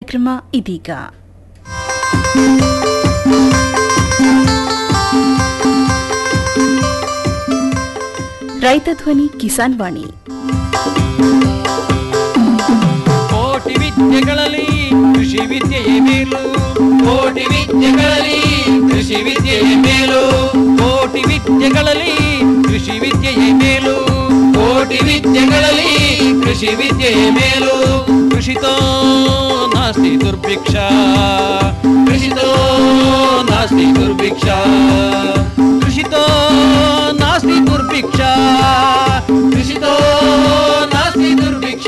ಕಾರ್ಯಕ್ರಮ ಇದೀಗ ರೈತ ಧ್ವನಿ ಕಿಸಾನ್ ವಾಣಿ ಕೋಟಿ ವಿದ್ಯೆಗಳಲ್ಲಿ ಕೃಷಿ ವಿದ್ಯೆಯೇ ಮೇಲು ಕೋಟಿ ವಿದ್ಯೆಗಳಲ್ಲಿ ಕೃಷಿ ವಿದ್ಯೆಯೇ ಮೇಲು ಕೋಟಿ ವಿದ್ಯೆಗಳಲ್ಲಿ ಕೃಷಿ ವಿದ್ಯೆಯೇ ಮೇಲು ಕೋಟಿ ವಿದ್ಯೆಗಳಲ್ಲಿ ಕೃಷಿ ವಿದ್ಯೆಯೇ ಮೇಲು ಕೃಷಿತೋ ನಾಸ್ತಿ ದುರ್ಭಿಕ್ಷ ಕೃಷಿತೋ ನಾಸ್ತಿ ದುರ್ಭಿಕ್ಷ ಕೃಷಿತೋ ನಾಸ್ತಿ ದುರ್ಭಿಕ್ಷ ಕೃಷಿತೋ ನಾಸ್ತಿ ದುರ್ಭಿಕ್ಷ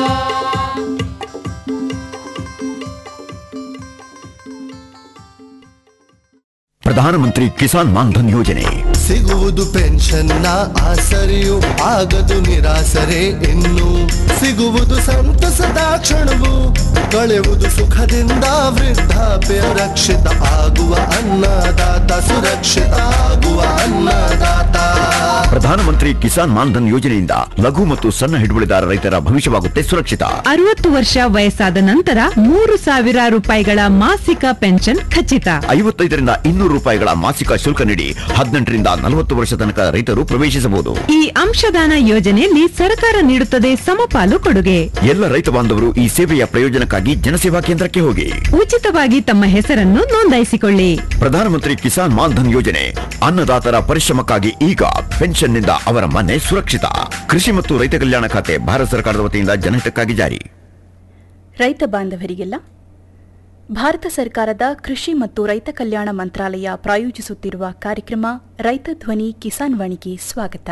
ಪ್ರಧಾನಮಂತ್ರಿ ಕಿಸಾನ್ ಮಾನ್ಧನ್ ಯೋಜನೆ ಸಿಗುವುದು ಪೆನ್ಷನ್ನ ಆಸರೆಯು ಆಗದು ನಿರಾಸರೆ ಇನ್ನು ಸಿಗುವುದು ಸಂತಸದ ಕ್ಷಣವು ಕಳೆಯುವುದು ಸುಖದಿಂದ ವೃದ್ಧಾಪ್ಯ ರಕ್ಷಿತ ಆಗುವ ಅನ್ನದಾತ ಸುರಕ್ಷಿತ ಆಗುವ ಅನ್ನದಾತ ಪ್ರಧಾನಮಂತ್ರಿ ಕಿಸಾನ್ ಮಾನ್ಧನ್ ಯೋಜನೆಯಿಂದ ಲಘು ಮತ್ತು ಸಣ್ಣ ಹಿಡುವಳಿದಾರ ರೈತರ ಭವಿಷ್ಯವಾಗುತ್ತೆ ಸುರಕ್ಷಿತ ಅರವತ್ತು ವರ್ಷ ವಯಸ್ಸಾದ ನಂತರ ಮೂರು ಸಾವಿರ ರೂಪಾಯಿಗಳ ಮಾಸಿಕ ಪೆನ್ಷನ್ ಖಚಿತ ಐವತ್ತೈದರಿಂದ ಇನ್ನೂರು ರೂಪಾಯಿಗಳ ಮಾಸಿಕ ಶುಲ್ಕ ನೀಡಿ ಹದಿನೆಂಟರಿಂದ ನಲವತ್ತು ವರ್ಷ ತನಕ ರೈತರು ಪ್ರವೇಶಿಸಬಹುದು ಈ ಅಂಶದಾನ ಯೋಜನೆಯಲ್ಲಿ ಸರ್ಕಾರ ನೀಡುತ್ತದೆ ಸಮಪಾಲು ಕೊಡುಗೆ ಎಲ್ಲ ರೈತ ಬಾಂಧವರು ಈ ಸೇವೆಯ ಪ್ರಯೋಜನಕ್ಕಾಗಿ ಜನಸೇವಾ ಕೇಂದ್ರಕ್ಕೆ ಹೋಗಿ ಉಚಿತವಾಗಿ ತಮ್ಮ ಹೆಸರನ್ನು ನೋಂದಾಯಿಸಿಕೊಳ್ಳಿ ಪ್ರಧಾನಮಂತ್ರಿ ಕಿಸಾನ್ ಮಾನ್ಧನ್ ಯೋಜನೆ ಅನ್ನದಾತರ ಪರಿಶ್ರಮಕ್ಕಾಗಿ ಈಗ ಪೆನ್ಷನ್ನಿಂದ ಅವರ ಮನೆ ಸುರಕ್ಷಿತ ಕೃಷಿ ಮತ್ತು ರೈತ ಕಲ್ಯಾಣ ಖಾತೆ ಭಾರತ ಸರ್ಕಾರದ ವತಿಯಿಂದ ಜನಹಿತಕ್ಕಾಗಿ ಜಾರಿ ರೈತ ಬಾಂಧವರಿಗೆಲ್ಲ ಭಾರತ ಸರ್ಕಾರದ ಕೃಷಿ ಮತ್ತು ರೈತ ಕಲ್ಯಾಣ ಮಂತ್ರಾಲಯ ಪ್ರಾಯೋಜಿಸುತ್ತಿರುವ ಕಾರ್ಯಕ್ರಮ ರೈತ ಧ್ವನಿ ಕಿಸಾನ್ ವಾಣಿಗೆ ಸ್ವಾಗತ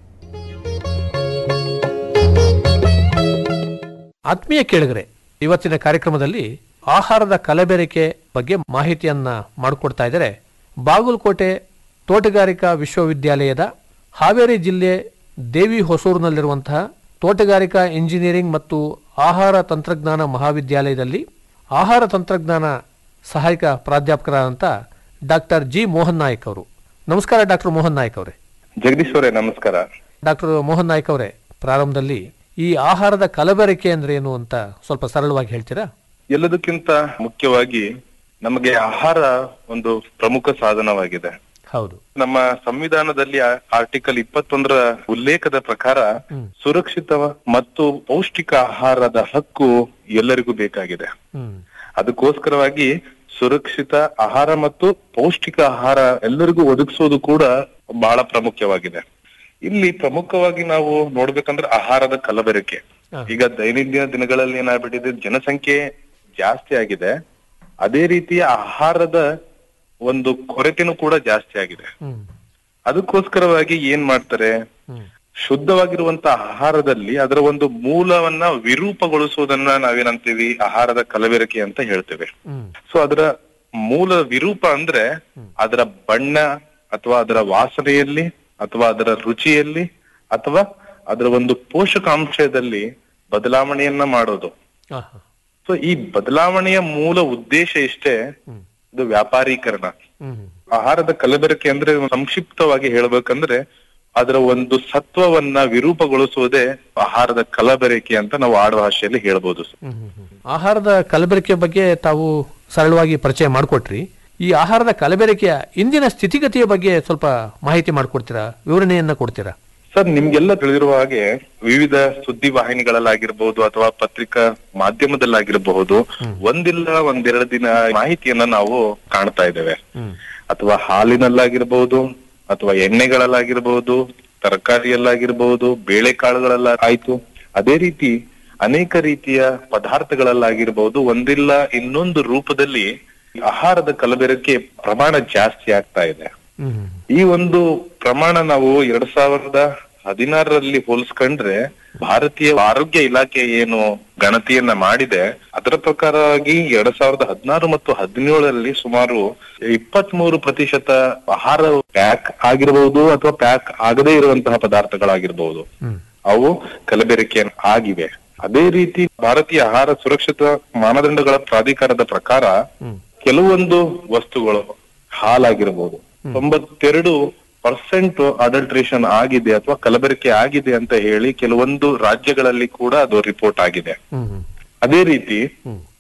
ಆತ್ಮೀಯ ಕೇಳಿಗರೆ ಇವತ್ತಿನ ಕಾರ್ಯಕ್ರಮದಲ್ಲಿ ಆಹಾರದ ಕಲಬೆರಕೆ ಬಗ್ಗೆ ಮಾಹಿತಿಯನ್ನ ಮಾಡಿಕೊಡ್ತಾ ಇದ್ದಾರೆ ಬಾಗಲಕೋಟೆ ತೋಟಗಾರಿಕಾ ವಿಶ್ವವಿದ್ಯಾಲಯದ ಹಾವೇರಿ ಜಿಲ್ಲೆ ದೇವಿ ಹೊಸೂರಿನಲ್ಲಿರುವಂತಹ ತೋಟಗಾರಿಕಾ ಇಂಜಿನಿಯರಿಂಗ್ ಮತ್ತು ಆಹಾರ ತಂತ್ರಜ್ಞಾನ ಮಹಾವಿದ್ಯಾಲಯದಲ್ಲಿ ಆಹಾರ ತಂತ್ರಜ್ಞಾನ ಸಹಾಯಕ ಪ್ರಾಧ್ಯಾಪಕರಾದಂಥ ಡಾಕ್ಟರ್ ಜಿ ಮೋಹನ್ ನಾಯಕ್ ಅವರು ನಮಸ್ಕಾರ ಡಾಕ್ಟರ್ ಮೋಹನ್ ನಾಯಕ್ ಅವರೇ ಜಗದೀಶ್ ಅವರೇ ನಮಸ್ಕಾರ ಡಾಕ್ಟರ್ ಮೋಹನ್ ನಾಯ್ಕ ಅವರೇ ಪ್ರಾರಂಭದಲ್ಲಿ ಈ ಆಹಾರದ ಕಲಬೆರಕೆ ಅಂದ್ರೆ ಏನು ಅಂತ ಸ್ವಲ್ಪ ಸರಳವಾಗಿ ಹೇಳ್ತೀರಾ ಎಲ್ಲದಕ್ಕಿಂತ ಮುಖ್ಯವಾಗಿ ನಮಗೆ ಆಹಾರ ಒಂದು ಪ್ರಮುಖ ಸಾಧನವಾಗಿದೆ ಹೌದು ನಮ್ಮ ಸಂವಿಧಾನದಲ್ಲಿ ಆರ್ಟಿಕಲ್ ಇಪ್ಪತ್ತೊಂದರ ಉಲ್ಲೇಖದ ಪ್ರಕಾರ ಸುರಕ್ಷಿತ ಮತ್ತು ಪೌಷ್ಟಿಕ ಆಹಾರದ ಹಕ್ಕು ಎಲ್ಲರಿಗೂ ಬೇಕಾಗಿದೆ ಹ್ಮ್ ಅದಕ್ಕೋಸ್ಕರವಾಗಿ ಸುರಕ್ಷಿತ ಆಹಾರ ಮತ್ತು ಪೌಷ್ಟಿಕ ಆಹಾರ ಎಲ್ಲರಿಗೂ ಒದಗಿಸೋದು ಕೂಡ ಬಹಳ ಪ್ರಾಮುಖ್ಯವಾಗಿದೆ ಇಲ್ಲಿ ಪ್ರಮುಖವಾಗಿ ನಾವು ನೋಡ್ಬೇಕಂದ್ರೆ ಆಹಾರದ ಕಲಬೆರಕೆ ಈಗ ದೈನಂದಿನ ದಿನಗಳಲ್ಲಿ ಏನಾಗ್ಬಿಟ್ಟಿದೆ ಜನಸಂಖ್ಯೆ ಜಾಸ್ತಿ ಆಗಿದೆ ಅದೇ ರೀತಿಯ ಆಹಾರದ ಒಂದು ಕೊರತೆನೂ ಕೂಡ ಜಾಸ್ತಿ ಆಗಿದೆ ಹ್ಮ್ ಅದಕ್ಕೋಸ್ಕರವಾಗಿ ಏನ್ ಮಾಡ್ತಾರೆ ಹ್ಮ್ ಶುದ್ಧವಾಗಿರುವಂತ ಆಹಾರದಲ್ಲಿ ಅದರ ಒಂದು ಮೂಲವನ್ನ ವಿರೂಪಗೊಳಿಸುವುದನ್ನ ನಾವೇನಂತೀವಿ ಆಹಾರದ ಕಲಬೆರಕೆ ಅಂತ ಹೇಳ್ತೇವೆ ಹ್ಮ್ ಸೊ ಅದರ ಮೂಲ ವಿರೂಪ ಅಂದ್ರೆ ಅದರ ಬಣ್ಣ ಅಥವಾ ಅದರ ವಾಸನೆಯಲ್ಲಿ ಅಥವಾ ಅದರ ರುಚಿಯಲ್ಲಿ ಅಥವಾ ಅದರ ಒಂದು ಪೋಷಕಾಂಶದಲ್ಲಿ ಬದಲಾವಣೆಯನ್ನ ಮಾಡೋದು ಆಹಾ. ಸೊ ಈ ಬದಲಾವಣೆಯ ಮೂಲ ಉದ್ದೇಶ ಇಷ್ಟೇ ಇದು ವ್ಯಾಪಾರೀಕರಣ ಹ್ಮ್ ಆಹಾರದ ಕಲಬೆರಕೆ ಅಂದ್ರೆ ಸಂಕ್ಷಿಪ್ತವಾಗಿ ಹೇಳ್ಬೇಕಂದ್ರೆ ಅದರ ಒಂದು ಸತ್ವವನ್ನ ವಿರೂಪಗೊಳಿಸುವುದೇ ಆಹಾರದ ಕಲಬೆರಕೆ ಅಂತ ನಾವು ಆಡು ಭಾಷೆಯಲ್ಲಿ ಹೇಳ್ಬೋದು ಹ್ಮ್ ಹ್ಮ್ ಹ್ಮ್. ಆಹಾರದ ಕಲಬೆರಕೆ ಬಗ್ಗೆ ತಾವು ಸರಳವಾಗಿ ಪರಿಚಯ ಮಾಡಿಕೊಟ್ರಿ ಈ ಆಹಾರದ ಕಲಬೆರಕೆಯ ಇಂದಿನ ಸ್ಥಿತಿಗತಿಯ ಬಗ್ಗೆ ಸ್ವಲ್ಪ ಮಾಹಿತಿ ಮಾಡಿಕೊಡ್ತೀರಾ ವಿವರಣೆಯನ್ನ ಕೊಡ್ತೀರಾ ಸರ್ ನಿಮ್ಗೆಲ್ಲ ತಿಳಿದಿರುವ ಹಾಗೆ ವಿವಿಧ ಸುದ್ದಿ ವಾಹಿನಿಗಳಲ್ಲಾಗಿರ್ಬಹುದು ಅಥವಾ ಪತ್ರಿಕಾ ಮಾಧ್ಯಮದಲ್ಲಾಗಿರಬಹುದು ಒಂದಿಲ್ಲ ಒಂದೆರಡು ದಿನ ಮಾಹಿತಿಯನ್ನ ನಾವು ಕಾಣ್ತಾ ಇದ್ದೇವೆ ಅಥವಾ ಹಾಲಿನಲ್ಲಾಗಿರ್ಬಹುದು ಅಥವಾ ಎಣ್ಣೆಗಳಲ್ಲಾಗಿರ್ಬಹುದು ತರಕಾರಿಯಲ್ಲಾಗಿರ್ಬಹುದು ಬೇಳೆಕಾಳುಗಳೆಲ್ಲ ಆಯ್ತು ಅದೇ ರೀತಿ ಅನೇಕ ರೀತಿಯ ಪದಾರ್ಥಗಳಲ್ಲಾಗಿರ್ಬಹುದು ಒಂದಿಲ್ಲ ಇನ್ನೊಂದು ರೂಪದಲ್ಲಿ ಆಹಾರದ ಕಲಬೆರಕೆ ಪ್ರಮಾಣ ಜಾಸ್ತಿ ಆಗ್ತಾ ಇದೆ ಹ್ಮ್ ಈ ಒಂದು ಪ್ರಮಾಣ ನಾವು ಎರಡ್ ಸಾವಿರದ ಹದಿನಾರರಲ್ಲಿ ಹೋಲಿಸ್ಕೊಂಡ್ರೆ ಭಾರತೀಯ ಆರೋಗ್ಯ ಇಲಾಖೆ ಏನು ಗಣತಿಯನ್ನ ಮಾಡಿದೆ ಅದರ ಪ್ರಕಾರವಾಗಿ ಎರಡ್ ಸಾವಿರದ ಹದಿನಾರು ಮತ್ತು ಹದಿನೇಳರಲ್ಲಿ ಸುಮಾರು ಇಪ್ಪತ್ತ್ ಮೂರು ಪ್ರತಿಶತ ಆಹಾರ ಪ್ಯಾಕ್ ಆಗಿರಬಹುದು ಅಥವಾ ಪ್ಯಾಕ್ ಆಗದೇ ಇರುವಂತಹ ಪದಾರ್ಥಗಳಾಗಿರ್ಬಹುದು ಹ್ಮ್ ಅವು ಕಲಬೆರಕೆ ಆಗಿವೆ ಅದೇ ರೀತಿ ಭಾರತೀಯ ಆಹಾರ ಸುರಕ್ಷತಾ ಮಾನದಂಡಗಳ ಪ್ರಾಧಿಕಾರದ ಪ್ರಕಾರ ಕೆಲವೊಂದು ವಸ್ತುಗಳು ಹಾಲಾಗಿರ್ಬೋದು ತೊಂಬತ್ತೆರಡು ಪರ್ಸೆಂಟ್ ಅಡಲ್ಟ್ರೇಷನ್ ಆಗಿದೆ ಅಥವಾ ಕಲಬೆರಕೆ ಆಗಿದೆ ಅಂತ ಹೇಳಿ ಕೆಲವೊಂದು ರಾಜ್ಯಗಳಲ್ಲಿ ಕೂಡ ಅದು ರಿಪೋರ್ಟ್ ಆಗಿದೆ ಹ್ಮ್ ಹ್ಮ್ ಅದೇ ರೀತಿ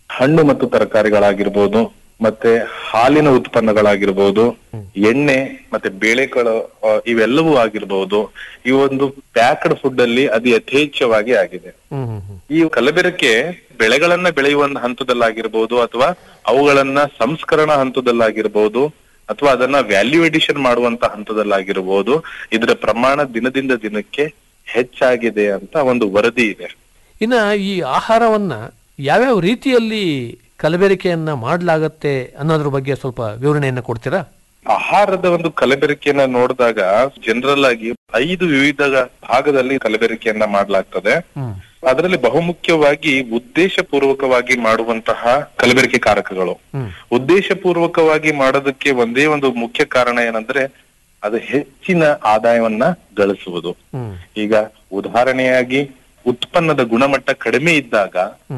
ಹಣ್ಣು ಮತ್ತು ತರಕಾರಿಗಳಾಗಿರ್ಬೋದು ಮತ್ತೆ ಹಾಲಿನ ಉತ್ಪನ್ನಗಳಾಗಿರ್ಬೋದು ಎಣ್ಣೆ ಮತ್ತೆ ಬೇಳೆಗಳು ಆ, ಇವೆಲ್ಲವೂ ಆಗಿರ್ಬೋದು ಈ ಒಂದು ಪ್ಯಾಕ್ಡ್ ಫುಡ್ ಅಲ್ಲಿ ಅದು ಯಥೇಚ್ಛವಾಗಿ ಆಗಿದೆ ಈ ಕಲಬೆರಕೆ ಬೆಳೆಗಳನ್ನ ಬೆಳೆಯುವ ಒಂದು ಹಂತದಲ್ಲಾಗಿರ್ಬೋದು ಅಥವಾ ಅವುಗಳನ್ನ ಸಂಸ್ಕರಣ ಹಂತದಲ್ಲಾಗಿರ್ಬೋದು ಅಥವಾ ಅದನ್ನ ವ್ಯಾಲ್ಯೂ ಎಡಿಷನ್ ಮಾಡುವಂತ ಹಂತದಲ್ಲಾಗಿರ್ಬೋದು ಇದರ ಪ್ರಮಾಣ ದಿನದಿಂದ ದಿನಕ್ಕೆ ಹೆಚ್ಚಾಗಿದೆ ಅಂತ ಒಂದು ವರದಿ ಇದೆ ಇನ್ನ ಈ ಆಹಾರವನ್ನ ಯಾವ್ಯಾವ ರೀತಿಯಲ್ಲಿ ಕಲಬೆರಕೆಯನ್ನ ಮಾಡಲಾಗತ್ತೆ ಅನ್ನೋದ್ರ ಬಗ್ಗೆ ಸ್ವಲ್ಪ ವಿವರಣೆಯನ್ನ ಕೊಡ್ತೀರಾ ಆಹಾರದ ಒಂದು ಕಲಬೆರಕೆಯನ್ನ ನೋಡಿದಾಗ ಜನರಲ್ ಆಗಿ ಐದು ವಿವಿಧ ಭಾಗದಲ್ಲಿ ಕಲಬೆರಕೆಯನ್ನ ಮಾಡಲಾಗ್ತದೆ ಅದರಲ್ಲಿ ಬಹುಮುಖ್ಯವಾಗಿ ಉದ್ದೇಶ ಪೂರ್ವಕವಾಗಿ ಮಾಡುವಂತಹ ಕಲಬೆರಕೆ ಕಾರಕಗಳು ಉದ್ದೇಶ ಪೂರ್ವಕವಾಗಿ ಮಾಡೋದಕ್ಕೆ ಒಂದೇ ಒಂದು ಮುಖ್ಯ ಕಾರಣ ಏನಂದ್ರೆ ಅದು ಹೆಚ್ಚಿನ ಆದಾಯವನ್ನ ಗಳಿಸುವುದು ಈಗ ಉದಾಹರಣೆಯಾಗಿ ಉತ್ಪನ್ನದ ಗುಣಮಟ್ಟ ಕಡಿಮೆ ಇದ್ದಾಗ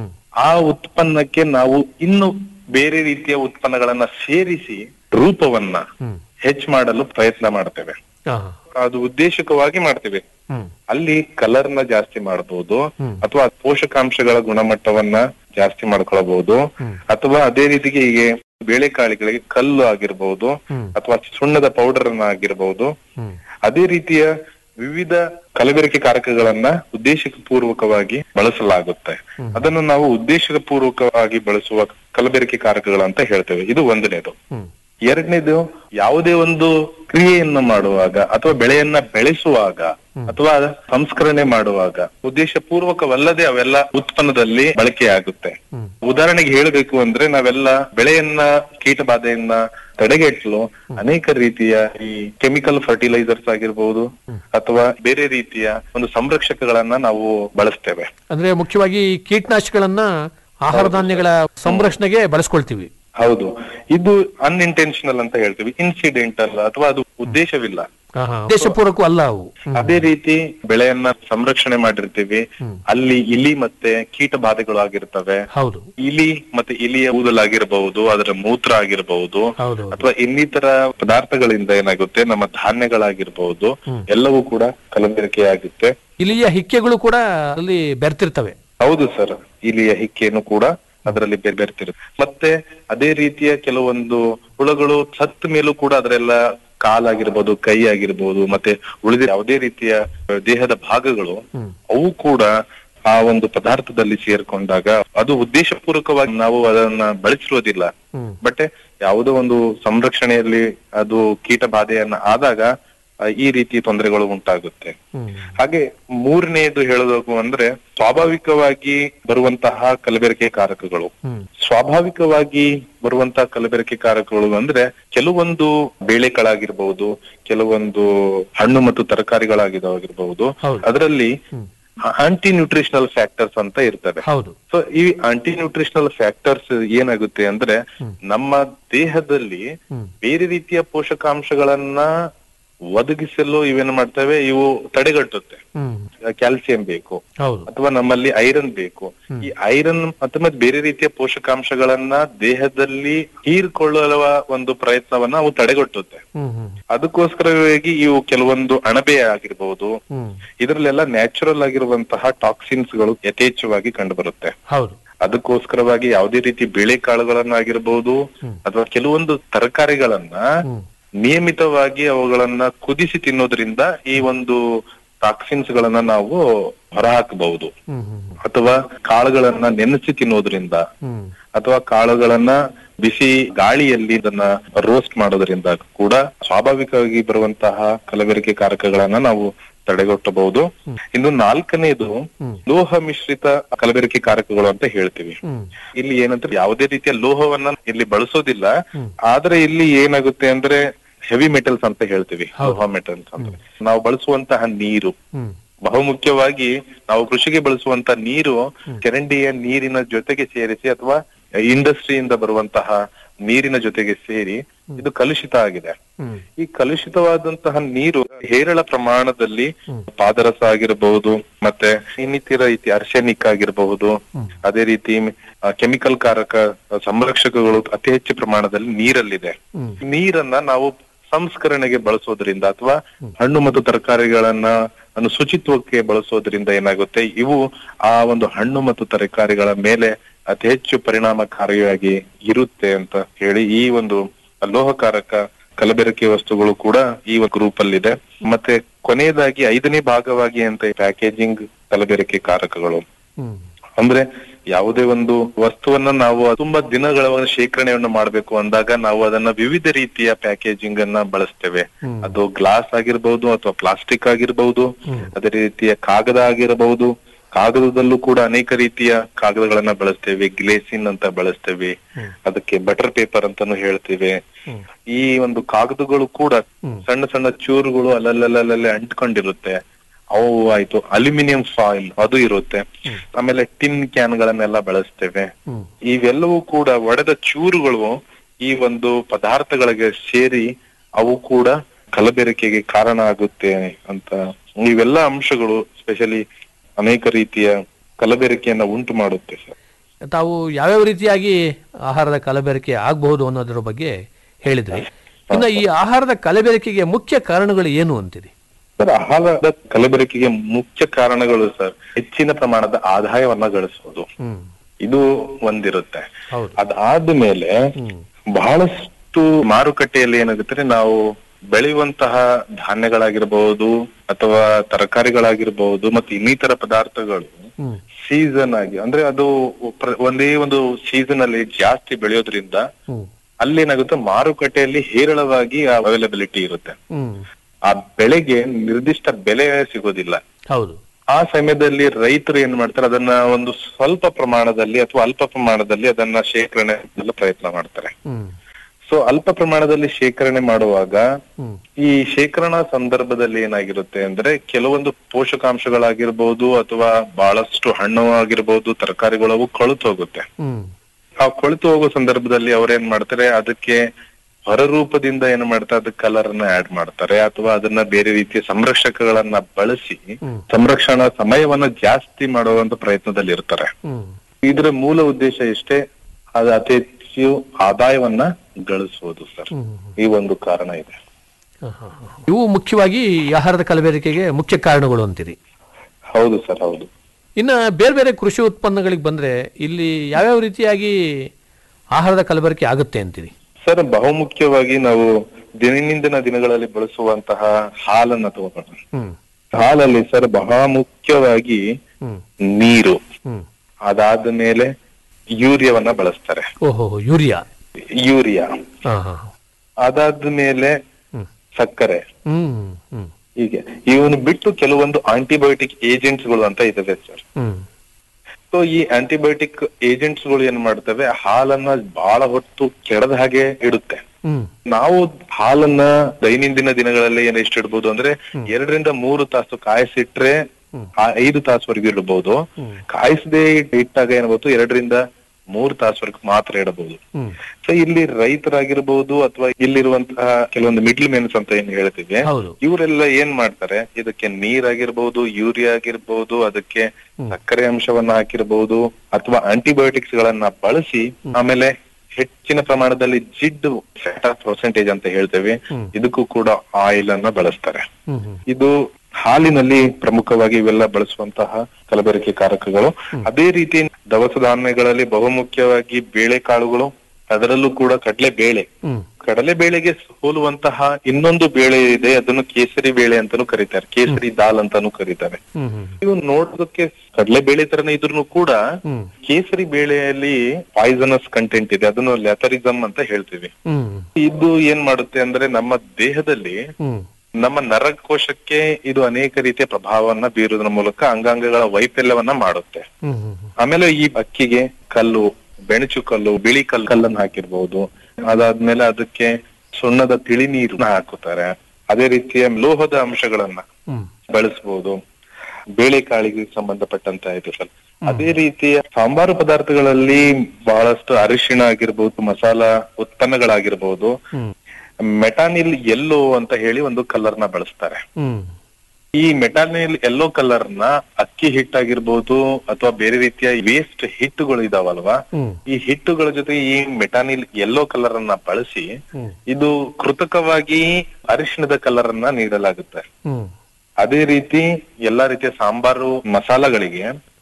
ಆ ಉತ್ಪನ್ನಕ್ಕೆ ನಾವು ಇನ್ನು ಬೇರೆ ರೀತಿಯ ಉತ್ಪನ್ನಗಳನ್ನ ಸೇರಿಸಿ ರೂಪವನ್ನ ಹೆಚ್ಚು ಮಾಡಲು ಪ್ರಯತ್ನ ಮಾಡ್ತೇವೆ ಅದು ಉದ್ದೇಶಕವಾಗಿ ಮಾಡ್ತೇವೆ ಅಲ್ಲಿ ಕಲರ್ ನ ಜಾಸ್ತಿ ಮಾಡಬಹುದು ಅಥವಾ ಪೋಷಕಾಂಶಗಳ ಗುಣಮಟ್ಟವನ್ನ ಜಾಸ್ತಿ ಮಾಡ್ಕೊಳ್ಬಹುದು ಅಥವಾ ಅದೇ ರೀತಿಗೆ ಹೀಗೆ ಬೇಳೆಕಾಳಿಗಳಿಗೆ ಕಲ್ಲು ಆಗಿರ್ಬಹುದು ಅಥವಾ ಸುಣ್ಣದ ಪೌಡರ್ ಅನ್ನ ಆಗಿರ್ಬಹುದು ಅದೇ ರೀತಿಯ ವಿವಿಧ ಕಲಬೆರಕೆ ಕಾರಕಗಳನ್ನ ಉದ್ದೇಶ ಪೂರ್ವಕವಾಗಿ ಬಳಸಲಾಗುತ್ತೆ ಅದನ್ನು ನಾವು ಉದ್ದೇಶ ಪೂರ್ವಕವಾಗಿ ಬಳಸುವ ಕಲಬೆರಕೆ ಕಾರಕಗಳಂತ ಹೇಳ್ತೇವೆ ಇದು ಒಂದನೇದು ಎರಡನೇದು ಯಾವುದೇ ಒಂದು ಕ್ರಿಯೆಯನ್ನು ಮಾಡುವಾಗ ಅಥವಾ ಬೆಳೆಯನ್ನ ಬೆಳೆಸುವಾಗ ಅಥವಾ ಸಂಸ್ಕರಣೆ ಮಾಡುವಾಗ ಉದ್ದೇಶ ಪೂರ್ವಕವಲ್ಲದೆ ಅವೆಲ್ಲ ಉತ್ಪನ್ನದಲ್ಲಿ ಬಳಕೆಯಾಗುತ್ತೆ ಉದಾಹರಣೆಗೆ ಹೇಳಬೇಕು ಅಂದ್ರೆ ನಾವೆಲ್ಲ ಬೆಳೆಯನ್ನ ಕೀಟ ಬಾಧೆಯನ್ನ ತಡೆಗಟ್ಟಲು ಅನೇಕ ರೀತಿಯ ಈ ಕೆಮಿಕಲ್ ಫರ್ಟಿಲೈಸರ್ಸ್ ಆಗಿರ್ಬಹುದು ಅಥವಾ ಬೇರೆ ರೀತಿಯ ಒಂದು ಸಂರಕ್ಷಕಗಳನ್ನ ನಾವು ಬಳಸ್ತೇವೆ ಅಂದ್ರೆ ಮುಖ್ಯವಾಗಿ ಈ ಕೀಟನಾಶಕಗಳನ್ನ ಆಹಾರ ಧಾನ್ಯಗಳ ಸಂರಕ್ಷಣೆಗೆ ಬಳಸ್ಕೊಳ್ತೀವಿ ಹೌದು ಇದು ಅನ್ಇಂಟೆನ್ಷನಲ್ ಅಂತ ಹೇಳ್ತೀವಿ ಇನ್ಸಿಡೆಂಟಲ್ ಅಥವಾ ಅದು ಉದ್ದೇಶವಿಲ್ಲ ಉದ್ದೇಶಪೂರ್ವಕ ಅಲ್ಲ ಅವು ಅದೇ ರೀತಿ ಬೆಳೆಯನ್ನ ಸಂರಕ್ಷಣೆ ಮಾಡಿರ್ತೀವಿ ಅಲ್ಲಿ ಇಲಿ ಮತ್ತೆ ಕೀಟ ಬಾಧೆಗಳು ಆಗಿರ್ತವೆ ಹೌದು ಇಲಿ ಮತ್ತೆ ಇಲಿಯ ಊದಲಾಗಿರಬಹುದು ಅದರ ಮೂತ್ರ ಆಗಿರಬಹುದು ಹೌದು ಅಥವಾ ಇನ್ನಿತರ ಪದಾರ್ಥಗಳಿಂದ ಏನಾಗುತ್ತೆ ನಮ್ಮ ಧಾನ್ಯಗಳಾಗಿರ್ಬಹುದು ಎಲ್ಲವೂ ಕೂಡ ಕಲಬೆರಕೆ ಆಗುತ್ತೆ ಇಲಿಯ ಹಿಕ್ಕೆಗಳು ಕೂಡ ಅಲ್ಲಿ ಬೆರ್ತಿರ್ತವೆ ಹೌದು ಸರ್ ಇಲಿಯ ಹಿಕ್ಕೆಯನ್ನು ಕೂಡ ಅದರಲ್ಲಿ ಬೇರೆ ಬೆರ್ತಿರುತ್ತೆ ಮತ್ತೆ ಅದೇ ರೀತಿಯ ಕೆಲವೊಂದು ಹುಳಗಳು ಸತ್ತ ಮೇಲೂ ಕೂಡ ಅದರೆಲ್ಲ ಕಾಲಾಗಿರ್ಬೋದು ಕೈ ಆಗಿರ್ಬೋದು ಮತ್ತೆ ಉಳಿದ ಯಾವುದೇ ರೀತಿಯ ದೇಹದ ಭಾಗಗಳು ಅವು ಕೂಡ ಆ ಒಂದು ಪದಾರ್ಥದಲ್ಲಿ ಸೇರ್ಕೊಂಡಾಗ ಅದು ಉದ್ದೇಶಪೂರ್ವಕವಾಗಿ ನಾವು ಅದನ್ನ ಬಳಸಿರೋದಿಲ್ಲ ಬಟ್ ಯಾವುದೋ ಒಂದು ಸಂರಕ್ಷಣೆಯಲ್ಲಿ ಅದು ಕೀಟ ಬಾಧೆಯನ್ನ ಆದಾಗ ಆ, ಈ ರೀತಿ ತೊಂದರೆಗಳು ಉಂಟಾಗುತ್ತೆ ಹಾಗೆ ಮೂರನೆಯದು ಹೇಳೋದು ಅಂದ್ರೆ ಸ್ವಾಭಾವಿಕವಾಗಿ ಬರುವಂತಹ ಕಲಬೆರಕೆ ಕಾರಕಗಳು ಸ್ವಾಭಾವಿಕವಾಗಿ ಬರುವಂತಹ ಕಲಬೆರಕೆ ಕಾರಕಗಳು ಅಂದ್ರೆ ಕೆಲವೊಂದು ಬೇಳೆಗಳಾಗಿರ್ಬಹುದು ಕೆಲವೊಂದು ಹಣ್ಣು ಮತ್ತು ತರಕಾರಿಗಳಾಗಿದ್ದಾಗಿರ್ಬಹುದು ಅದರಲ್ಲಿ ಆಂಟಿ ನ್ಯೂಟ್ರಿಷನಲ್ ಫ್ಯಾಕ್ಟರ್ಸ್ ಅಂತ ಇರ್ತವೆ ಹೌದು ಸೊ ಈ ಆಂಟಿ ನ್ಯೂಟ್ರಿಷನಲ್ ಫ್ಯಾಕ್ಟರ್ಸ್ ಏನಾಗುತ್ತೆ ಅಂದ್ರೆ ನಮ್ಮ ದೇಹದಲ್ಲಿ ಬೇರೆ ರೀತಿಯ ಪೋಷಕಾಂಶಗಳನ್ನ ಒದಗಿಸಲು ಇವೇನ್ ಮಾಡ್ತವೆ ಇವು ತಡೆಗಟ್ಟುತ್ತೆ ಕ್ಯಾಲ್ಸಿಯಂ ಬೇಕು ಹೌದು ಅಥವಾ ನಮ್ಮಲ್ಲಿ ಐರನ್ ಬೇಕು ಈ ಐರನ್ ಅಥವಾ ಬೇರೆ ರೀತಿಯ ಪೋಷಕಾಂಶಗಳನ್ನ ದೇಹದಲ್ಲಿ ಹೀರ್ಕೊಳ್ಳುವ ಒಂದು ಪ್ರಯತ್ನವನ್ನ ಅವು ತಡೆಗಟ್ಟುತ್ತೆ ಅದಕ್ಕೋಸ್ಕರವಾಗಿ ಇವು ಕೆಲವೊಂದು ಅಣಬೆ ಆಗಿರ್ಬಹುದು ಇದರಲ್ಲೆಲ್ಲ ನ್ಯಾಚುರಲ್ ಆಗಿರುವಂತಹ ಟಾಕ್ಸಿನ್ಸ್ ಗಳು ಯಥೇಚ್ಛವಾಗಿ ಕಂಡು ಬರುತ್ತೆ ಹೌದು ಅದಕ್ಕೋಸ್ಕರವಾಗಿ ಯಾವುದೇ ರೀತಿ ಬೇಳೆಕಾಳುಗಳನ್ನಾಗಿರ್ಬಹುದು ಅಥವಾ ಕೆಲವೊಂದು ತರಕಾರಿಗಳನ್ನ ನಿಯಮಿತವಾಗಿ ಅವುಗಳನ್ನ ಕುದಿಸಿ ತಿನ್ನೋದ್ರಿಂದ ಈ ಒಂದು ಟಾಕ್ಸಿನ್ಸ್ ಗಳನ್ನ ನಾವು ಹೊರಹಾಕಬಹುದು ಅಥವಾ ಕಾಳುಗಳನ್ನ ನೆನೆಸಿ ತಿನ್ನೋದ್ರಿಂದ ಅಥವಾ ಕಾಳುಗಳನ್ನ ಬಿಸಿ ಗಾಳಿಯಲ್ಲಿ ಇದನ್ನ ರೋಸ್ಟ್ ಮಾಡೋದ್ರಿಂದ ಕೂಡ ಸ್ವಾಭಾವಿಕವಾಗಿ ಬರುವಂತಹ ಕಲಬೆರಕೆ ಕಾರಕಗಳನ್ನ ನಾವು ತಡೆಗಟ್ಟಬಹುದು ಇನ್ನು ನಾಲ್ಕನೇದು ಲೋಹ ಮಿಶ್ರಿತ ಕಲಬೆರಕೆ ಕಾರಕಗಳು ಅಂತ ಹೇಳ್ತೀವಿ ಇಲ್ಲಿ ಏನಂದ್ರೆ ಯಾವುದೇ ರೀತಿಯ ಲೋಹವನ್ನ ಇಲ್ಲಿ ಬಳಸೋದಿಲ್ಲ ಆದ್ರೆ ಇಲ್ಲಿ ಏನಾಗುತ್ತೆ ಅಂದ್ರೆ ಹೆವಿ ಮೆಟಲ್ಸ್ ಅಂತ ಹೇಳ್ತೀವಿ ಲೋಹ ಮೆಟಲ್ಸ್ ಅಂತ ನಾವು ಬಳಸುವಂತಹ ನೀರು ಬಹುಮುಖ್ಯವಾಗಿ ನಾವು ಕೃಷಿಗೆ ಬಳಸುವಂತ ನೀರು ಚರಂಡಿಯ ನೀರಿನ ಜೊತೆಗೆ ಸೇರಿಸಿ ಅಥವಾ ಇಂಡಸ್ಟ್ರಿಯಿಂದ ಬರುವಂತಹ ನೀರಿನ ಜೊತೆಗೆ ಸೇರಿ ಇದು ಕಲುಷಿತ ಆಗಿದೆ ಈ ಕಲುಷಿತವಾದಂತಹ ನೀರು ಹೇರಳ ಪ್ರಮಾಣದಲ್ಲಿ ಪಾದರಸ ಆಗಿರಬಹುದು ಮತ್ತೆ ಇನ್ನಿತರ ರೀತಿ ಅರ್ಶನಿಕ್ ಆಗಿರಬಹುದು ಅದೇ ರೀತಿ ಕೆಮಿಕಲ್ ಕಾರಕ ಸಂರಕ್ಷಕಗಳು ಅತಿ ಹೆಚ್ಚು ಪ್ರಮಾಣದಲ್ಲಿ ನೀರಲ್ಲಿದೆ ನೀರನ್ನ ನಾವು ಸಂಸ್ಕರಣೆಗೆ ಬಳಸೋದ್ರಿಂದ ಅಥವಾ ಹಣ್ಣು ಮತ್ತು ತರಕಾರಿಗಳನ್ನ ಅನ್ನು ಶುಚಿತ್ವಕ್ಕೆ ಬಳಸೋದ್ರಿಂದ ಏನಾಗುತ್ತೆ ಇವು ಆ ಒಂದು ಹಣ್ಣು ಮತ್ತು ತರಕಾರಿಗಳ ಮೇಲೆ ಅತಿ ಹೆಚ್ಚು ಪರಿಣಾಮಕಾರಿಯಾಗಿ ಇರುತ್ತೆ ಅಂತ ಹೇಳಿ ಈ ಒಂದು ಲೋಹಕಾರಕ ಕಲಬೆರಕೆ ವಸ್ತುಗಳು ಕೂಡ ಈ ಗ್ರೂಪ್ ಅಲ್ಲಿ ಇದೆ ಮತ್ತೆ ಕೊನೆಯದಾಗಿ ಐದನೇ ಭಾಗವಾಗಿ ಅಂತ ಪ್ಯಾಕೇಜಿಂಗ್ ಕಲಬೆರಕೆ ಕಾರಕಗಳು ಹ್ಮ್ ಅಂದ್ರೆ ಯಾವುದೇ ಒಂದು ವಸ್ತುವನ್ನ ನಾವು ತುಂಬಾ ದಿನಗಳ ಒಂದು ಶೇಖರಣೆಯನ್ನು ಮಾಡಬೇಕು ಅಂದಾಗ ನಾವು ಅದನ್ನ ವಿವಿಧ ರೀತಿಯ ಪ್ಯಾಕೇಜಿಂಗ್ ಅನ್ನ ಬಳಸ್ತೇವೆ ಅದು ಗ್ಲಾಸ್ ಆಗಿರ್ಬಹುದು ಅಥವಾ ಪ್ಲಾಸ್ಟಿಕ್ ಆಗಿರ್ಬಹುದು ಅದೇ ರೀತಿಯ ಕಾಗದ ಆಗಿರಬಹುದು ಕಾಗದದಲ್ಲೂ ಕೂಡ ಅನೇಕ ರೀತಿಯ ಕಾಗದಗಳನ್ನ ಬಳಸ್ತೇವೆ ಗ್ಲೇಸಿನ್ ಅಂತ ಬಳಸ್ತೇವೆ ಅದಕ್ಕೆ ಬಟರ್ ಪೇಪರ್ ಅಂತಾನು ಹೇಳ್ತೇವೆ ಈ ಒಂದು ಕಾಗದಗಳು ಕೂಡ ಸಣ್ಣ ಸಣ್ಣ ಚೂರುಗಳು ಅಲ್ಲಲ್ಲಲ್ಲೇ ಅಂಟ್ಕೊಂಡಿರುತ್ತೆ ಅವು ಆಯ್ತು ಅಲ್ಯೂಮಿನಿಯಂ ಫಾಯಿಲ್ ಅದು ಇರುತ್ತೆ ಆಮೇಲೆ ಟಿನ್ ಕ್ಯಾನ್ ಗಳನ್ನೆಲ್ಲ ಬಳಸ್ತೇವೆ ಇವೆಲ್ಲವೂ ಕೂಡ ಒಡೆದ ಚೂರುಗಳು ಈ ಒಂದು ಪದಾರ್ಥಗಳಿಗೆ ಸೇರಿ ಅವು ಕೂಡ ಕಲಬೆರಕೆಗೆ ಕಾರಣ ಆಗುತ್ತೆ ಅಂತ ಇವೆಲ್ಲ ಅಂಶಗಳು ಸ್ಪೆಷಲಿ ಅನೇಕ ರೀತಿಯ ಕಲಬೆರಕೆಯನ್ನ ಉಂಟು ಮಾಡುತ್ತೆ ಸರ್ ತಾವು ಯಾವ್ಯಾವ ರೀತಿಯಾಗಿ ಆಹಾರದ ಕಲಬೆರಕೆ ಆಗಬಹುದು ಅನ್ನೋದರ ಬಗ್ಗೆ ಹೇಳಿದ್ರಿ ಇನ್ನು ಈ ಆಹಾರದ ಕಲಬೆರಕೆಗೆ ಮುಖ್ಯ ಕಾರಣಗಳು ಏನು ಅಂತೀರಿ ಸರ್ ಆಹಾರದ ಕಲಬೆರಕೆಗೆ ಮುಖ್ಯ ಕಾರಣಗಳು ಸರ್ ಹೆಚ್ಚಿನ ಪ್ರಮಾಣದ ಆದಾಯವನ್ನ ಗಳಿಸೋದು ಹ್ಮ್ ಇದು ಒಂದಿರುತ್ತೆ ಹೌದು. ಅದಾದ್ಮೇಲೆ ಬಹಳಷ್ಟು ಮಾರುಕಟ್ಟೆಯಲ್ಲಿ ಏನಾಗುತ್ತೆ ನಾವು ಬೆಳೆಯುವಂತಹ ಧಾನ್ಯಗಳಾಗಿರ್ಬಹುದು ಅಥವಾ ತರಕಾರಿಗಳಾಗಿರ್ಬಹುದು ಮತ್ತು ಇನ್ನಿತರ ಪದಾರ್ಥಗಳು ಹ್ಮ್ ಸೀಸನ್ ಆಗಿ ಅಂದ್ರೆ ಅದು ಪ್ರ- ಒಂದೇ ಒಂದು ಸೀಸನ್ ಅಲ್ಲಿ ಜಾಸ್ತಿ ಬೆಳೆಯೋದ್ರಿಂದ ಹ್ಮ್ ಅಲ್ಲಿ ಏನಾಗುತ್ತೆ ಮಾರುಕಟ್ಟೆಯಲ್ಲಿ ಹೇರಳವಾಗಿ ಅವೈಲಬಿಲಿಟಿ ಇರುತ್ತೆ ಹ್ಮ್ ಆ ಬೆಳೆಗೆ ನಿರ್ದಿಷ್ಟ ಬೆಲೆ ಸಿಗೋದಿಲ್ಲ ಹೌದು ಆ ಸಮಯದಲ್ಲಿ ರೈತರು ಏನ್ ಮಾಡ್ತಾರೆ ಅದನ್ನ ಒಂದು ಸ್ವಲ್ಪ ಪ್ರಮಾಣದಲ್ಲಿ ಅಥವಾ ಅಲ್ಪ ಪ್ರಮಾಣದಲ್ಲಿ ಅದನ್ನ ಶೇಖರಣೆ ಮಾಡಲು ಪ್ರಯತ್ನ ಮಾಡ್ತಾರೆ ಹ್ಮ್ ಸೊ ಅಲ್ಪ ಪ್ರಮಾಣದಲ್ಲಿ ಶೇಖರಣೆ ಮಾಡುವಾಗ ಹ್ಮ್ ಈ ಶೇಖರಣಾ ಸಂದರ್ಭದಲ್ಲಿ ಏನಾಗಿರುತ್ತೆ ಅಂದ್ರೆ ಕೆಲವೊಂದು ಪೋಷಕಾಂಶಗಳಾಗಿರ್ಬೋದು ಅಥವಾ ಬಹಳಷ್ಟು ಹಣ್ಣು ಆಗಿರ್ಬೋದು ತರಕಾರಿಗಳು ಅವು ಕೊಳೆತು ಹೋಗುತ್ತೆ ಹ್ಮ್ ಆ ಕೊಳೆತು ಹೋಗೋ ಸಂದರ್ಭದಲ್ಲಿ ಅವ್ರೇನ್ ಮಾಡ್ತಾರೆ ಅದಕ್ಕೆ ಹೊರರೂಪದಿಂದ ಏನ್ ಮಾಡ್ತಾರೆ ಅದಕ್ಕೆ ಕಲರ್ ಅನ್ನ ಆಡ್ ಮಾಡ್ತಾರೆ ಅಥವಾ ಅದನ್ನ ಬೇರೆ ರೀತಿಯ ಸಂರಕ್ಷಕಗಳನ್ನ ಬಳಸಿ ಸಂರಕ್ಷಣಾ ಸಮಯವನ್ನ ಜಾಸ್ತಿ ಮಾಡುವಂತ ಪ್ರಯತ್ನದಲ್ಲಿ ಇರ್ತಾರೆ ಹ್ಮ್ ಇದರ ಮೂಲ ಉದ್ದೇಶ ಇಷ್ಟೇ ಅದು ಅತಿ ಹೆಚ್ಚು ಆದಾಯವನ್ನ ಗಳಿಸುವುದು ಸರ್ ಈ ಒಂದು ಕಾರಣ ಇದೆ ಇವು ಮುಖ್ಯವಾಗಿ ಈ ಆಹಾರದ ಕಲಬೆರಕೆಗೆ ಮುಖ್ಯ ಕಾರಣಗಳು ಅಂತೀರಿ ಹೌದು ಸರ್ ಹೌದು ಇನ್ನು ಬೇರೆ ಬೇರೆ ಕೃಷಿ ಉತ್ಪನ್ನಗಳಿಗೆ ಬಂದ್ರೆ ಇಲ್ಲಿ ಯಾವ್ಯಾವ ರೀತಿಯಾಗಿ ಆಹಾರದ ಕಲಬೆರಕೆ ಆಗುತ್ತೆ ಅಂತೀರಿ ಸರ್ ಬಹುಮುಖ್ಯವಾಗಿ ನಾವು ದಿನನಿಂದಿನ ದಿನಗಳಲ್ಲಿ ಬಳಸುವಂತಹ ಹಾಲನ್ನ ತಗೋಣ ಹ್ಮ್ ಹಾಲಲ್ಲಿ ಸರ್ ಬಹಳ ಮುಖ್ಯವಾಗಿ ಹ್ಮ್ ನೀರು ಹ್ಮ್ ಅದಾದ ಮೇಲೆ ಯೂರಿಯಾವನ್ನ ಬಳಸ್ತಾರೆ ಓಹೋ ಯೂರಿಯಾ ಯೂರಿಯಾ ಹಾ ಹಾ ಅದಾದ ಮೇಲೆ ಹ್ಮ್. ಸಕ್ಕರೆ ಹ್ಮ್ ಹ್ಮ್ ಹೀಗೆ ಇವನು ಬಿಟ್ಟು ಕೆಲವೊಂದು ಆಂಟಿಬಯೋಟಿಕ್ ಏಜೆಂಟ್ಸ್ ಗಳು ಅಂತ ಇದಾವೆ ಸರ್ ಹ್ಮ್ ಸೊ ಈ ಆಂಟಿಬಯೋಟಿಕ್ ಏಜೆಂಟ್ಸ್ ಗಳು ಏನ್ ಮಾಡ್ತವೆ ಹಾಲನ್ನ ಬಹಳ ಹೊತ್ತು ಕೆಡದ ಹಾಗೆ ಇಡುತ್ತೆ ಹ್ಮ್ ನಾವು ಹಾಲನ್ನ ದೈನಂದಿನ ದಿನಗಳಲ್ಲಿ ಏನ್ ಎಷ್ಟು ಇಡ್ಬೋದು ಅಂದ್ರೆ ಎರಡರಿಂದ ಮೂರು ತಾಸು ಕಾಯಿಸಿಟ್ರೆ ಆ ಐದು ತಾಸುವರೆಗೂ ಇಡಬಹುದು ಕಾಯಿಸದೆ ಇಟ್ಟಾಗ ಏನ್ಬೋದು ಎರಡರಿಂದ ಮೂರು ತಾಸುವರೆಗೂ ಮಾತ್ರ ಇಡಬಹುದು ಹ್ಮ್ ಸೊ ಇಲ್ಲಿ ರೈತರಾಗಿರ್ಬೋದು ಅಥವಾ ಇಲ್ಲಿರುವಂತಹ ಕೆಲವೊಂದು ಮಿಡ್ಲ್ ಮೆನ್ಸ್ ಅಂತ ಏನ್ ಹೇಳ್ತೀವಿ ಹೌದು. ಇವರೆಲ್ಲ ಏನ್ ಮಾಡ್ತಾರೆ ಇದಕ್ಕೆ ನೀರಾಗಿರ್ಬಹುದು ಯೂರಿಯಾ ಆಗಿರ್ಬಹುದು ಅದಕ್ಕೆ ಸಕ್ಕರೆ ಅಂಶವನ್ನ ಹಾಕಿರ್ಬಹುದು ಅಥವಾ ಆಂಟಿಬಯೋಟಿಕ್ಸ್ ಗಳನ್ನ ಬಳಸಿ ಆಮೇಲೆ ಹೆಚ್ಚಿನ ಪ್ರಮಾಣದಲ್ಲಿ ಜಿಡ್ಡು ಫ್ಯಾಟ್ ಪರ್ಸೆಂಟೇಜ್ ಅಂತ ಹೇಳ್ತೇವೆ ಇದಕ್ಕೂ ಕೂಡ ಆಯಿಲ್ ಅನ್ನ ಬಳಸ್ತಾರೆ ಹ್ಮ್ ಹ್ಮ್ ಇದು ಹಾಲಿನಲ್ಲಿ ಪ್ರಮುಖವಾಗಿ ಇವೆಲ್ಲ ಬಳಸುವಂತಹ ಕಲಬೆರಕೆ ಕಾರಕಗಳು ಅದೇ ರೀತಿ ದವಸ ಧಾನ್ಯಗಳಲ್ಲಿ ಬಹುಮುಖ್ಯವಾಗಿ ಬೇಳೆಕಾಳುಗಳು ಅದರಲ್ಲೂ ಕೂಡ ಕಡಲೆ ಬೇಳೆ ಹ್ಮ್ ಕಡಲೆ ಬೇಳೆಗೆ ಹೋಲುವಂತಹ ಇನ್ನೊಂದು ಬೇಳೆ ಇದೆ ಅದನ್ನು ಕೇಸರಿ ಬೇಳೆ ಅಂತಾನು ಕರೀತಾರೆ ಕೇಸರಿ ದಾಲ್ ಅಂತಾನು ಕರೀತಾರೆ ಹ್ಮ್ ಹ್ಮ್ ಇವು ನೋಡೋದಕ್ಕೆ ಕಡಲೆ ಬೇಳೆ ತರನೇ ಇದ್ರೂ ಕೂಡ ಹ್ಮ್. ಕೇಸರಿ ಬೇಳೆಯಲ್ಲಿ ಪಾಯ್ಸನಸ್ ಕಂಟೆಂಟ್ ಇದೆ ಅದನ್ನು ಲ್ಯಾಥರಿಸಮ್ ಅಂತ ಹೇಳ್ತೀವಿ ಹ್ಮ್ ಇದು ಏನ್ ಮಾಡುತ್ತೆ ಅಂದ್ರೆ ನಮ್ಮ ದೇಹದಲ್ಲಿ ಹ್ಮ್ ನಮ್ಮ ನರಕೋಶಕ್ಕೆ ಇದು ಅನೇಕ ರೀತಿಯ ಪ್ರಭಾವವನ್ನ ಬೀರುವುದರ ಮೂಲಕ ಅಂಗಾಂಗಗಳ ವೈಫಲ್ಯವನ್ನ ಮಾಡುತ್ತೆ ಹ್ಮ್ ಹ್ಮ್ ಆಮೇಲೆ ಈ ಅಕ್ಕಿಗೆ ಕಲ್ಲು ಬೆಣಚು ಕಲ್ಲು ಬಿಳಿ ಕಲ್ಲು ಕಲ್ಲನ್ನ ಹಾಕಿರ್ಬಹುದು ಅದಾದ್ಮೇಲೆ ಅದಕ್ಕೆ ಸುಣ್ಣದ ತಿಳಿ ನೀರನ್ನ ಹಾಕುತ್ತಾರೆ ಅದೇ ರೀತಿಯ ಲೋಹದ ಅಂಶಗಳನ್ನ ಹ್ಮ್ ಬಳಸಬಹುದು ಬೇಳೆಕಾಳಿಗೆ ಸಂಬಂಧಪಟ್ಟಂತ ಇದು ಸರ್ ಅದೇ ರೀತಿಯ ಸಾಂಬಾರು ಪದಾರ್ಥಗಳಲ್ಲಿ ಬಹಳಷ್ಟು ಅರಿಶಿಣ ಆಗಿರ್ಬಹುದು ಮಸಾಲ ಉತ್ಪನ್ನಗಳಾಗಿರ್ಬಹುದು ಮೆಟಾನಿಲ್ ಎಲ್ಲೋ ಅಂತ ಹೇಳಿ ಒಂದು ಕಲರ್ ನ ಬಳಸ್ತಾರೆ ಹ್ಮ್ ಈ ಮೆಟಾನಿಲ್ ಎಲ್ಲೋ ಕಲರ್ ನ ಅಕ್ಕಿ ಹಿಟ್ಟಾಗಿರ್ಬೋದು ಅಥವಾ ಬೇರೆ ರೀತಿಯ ವೇಸ್ಟ್ ಹಿಟ್ಟುಗಳು ಇದಾವಲ್ವಾ ಹ್ಮ್. ಈ ಹಿಟ್ಟುಗಳ ಜೊತೆ ಈ ಮೆಟಾನಿಲ್ ಎಲ್ಲೋ ಕಲರ್ ಅನ್ನ ಬಳಸಿ ಹ್ಮ್. ಇದು ಕೃತಕವಾಗಿ ಅರಿಶಿಣದ ಕಲರ್ ಅನ್ನ ನೀಡಲಾಗುತ್ತೆ ಹ್ಮ್ ಅದೇ ರೀತಿ ಎಲ್ಲಾ ರೀತಿಯ ಸಾಂಬಾರು ಮಸಾಲಗಳಿಗೆ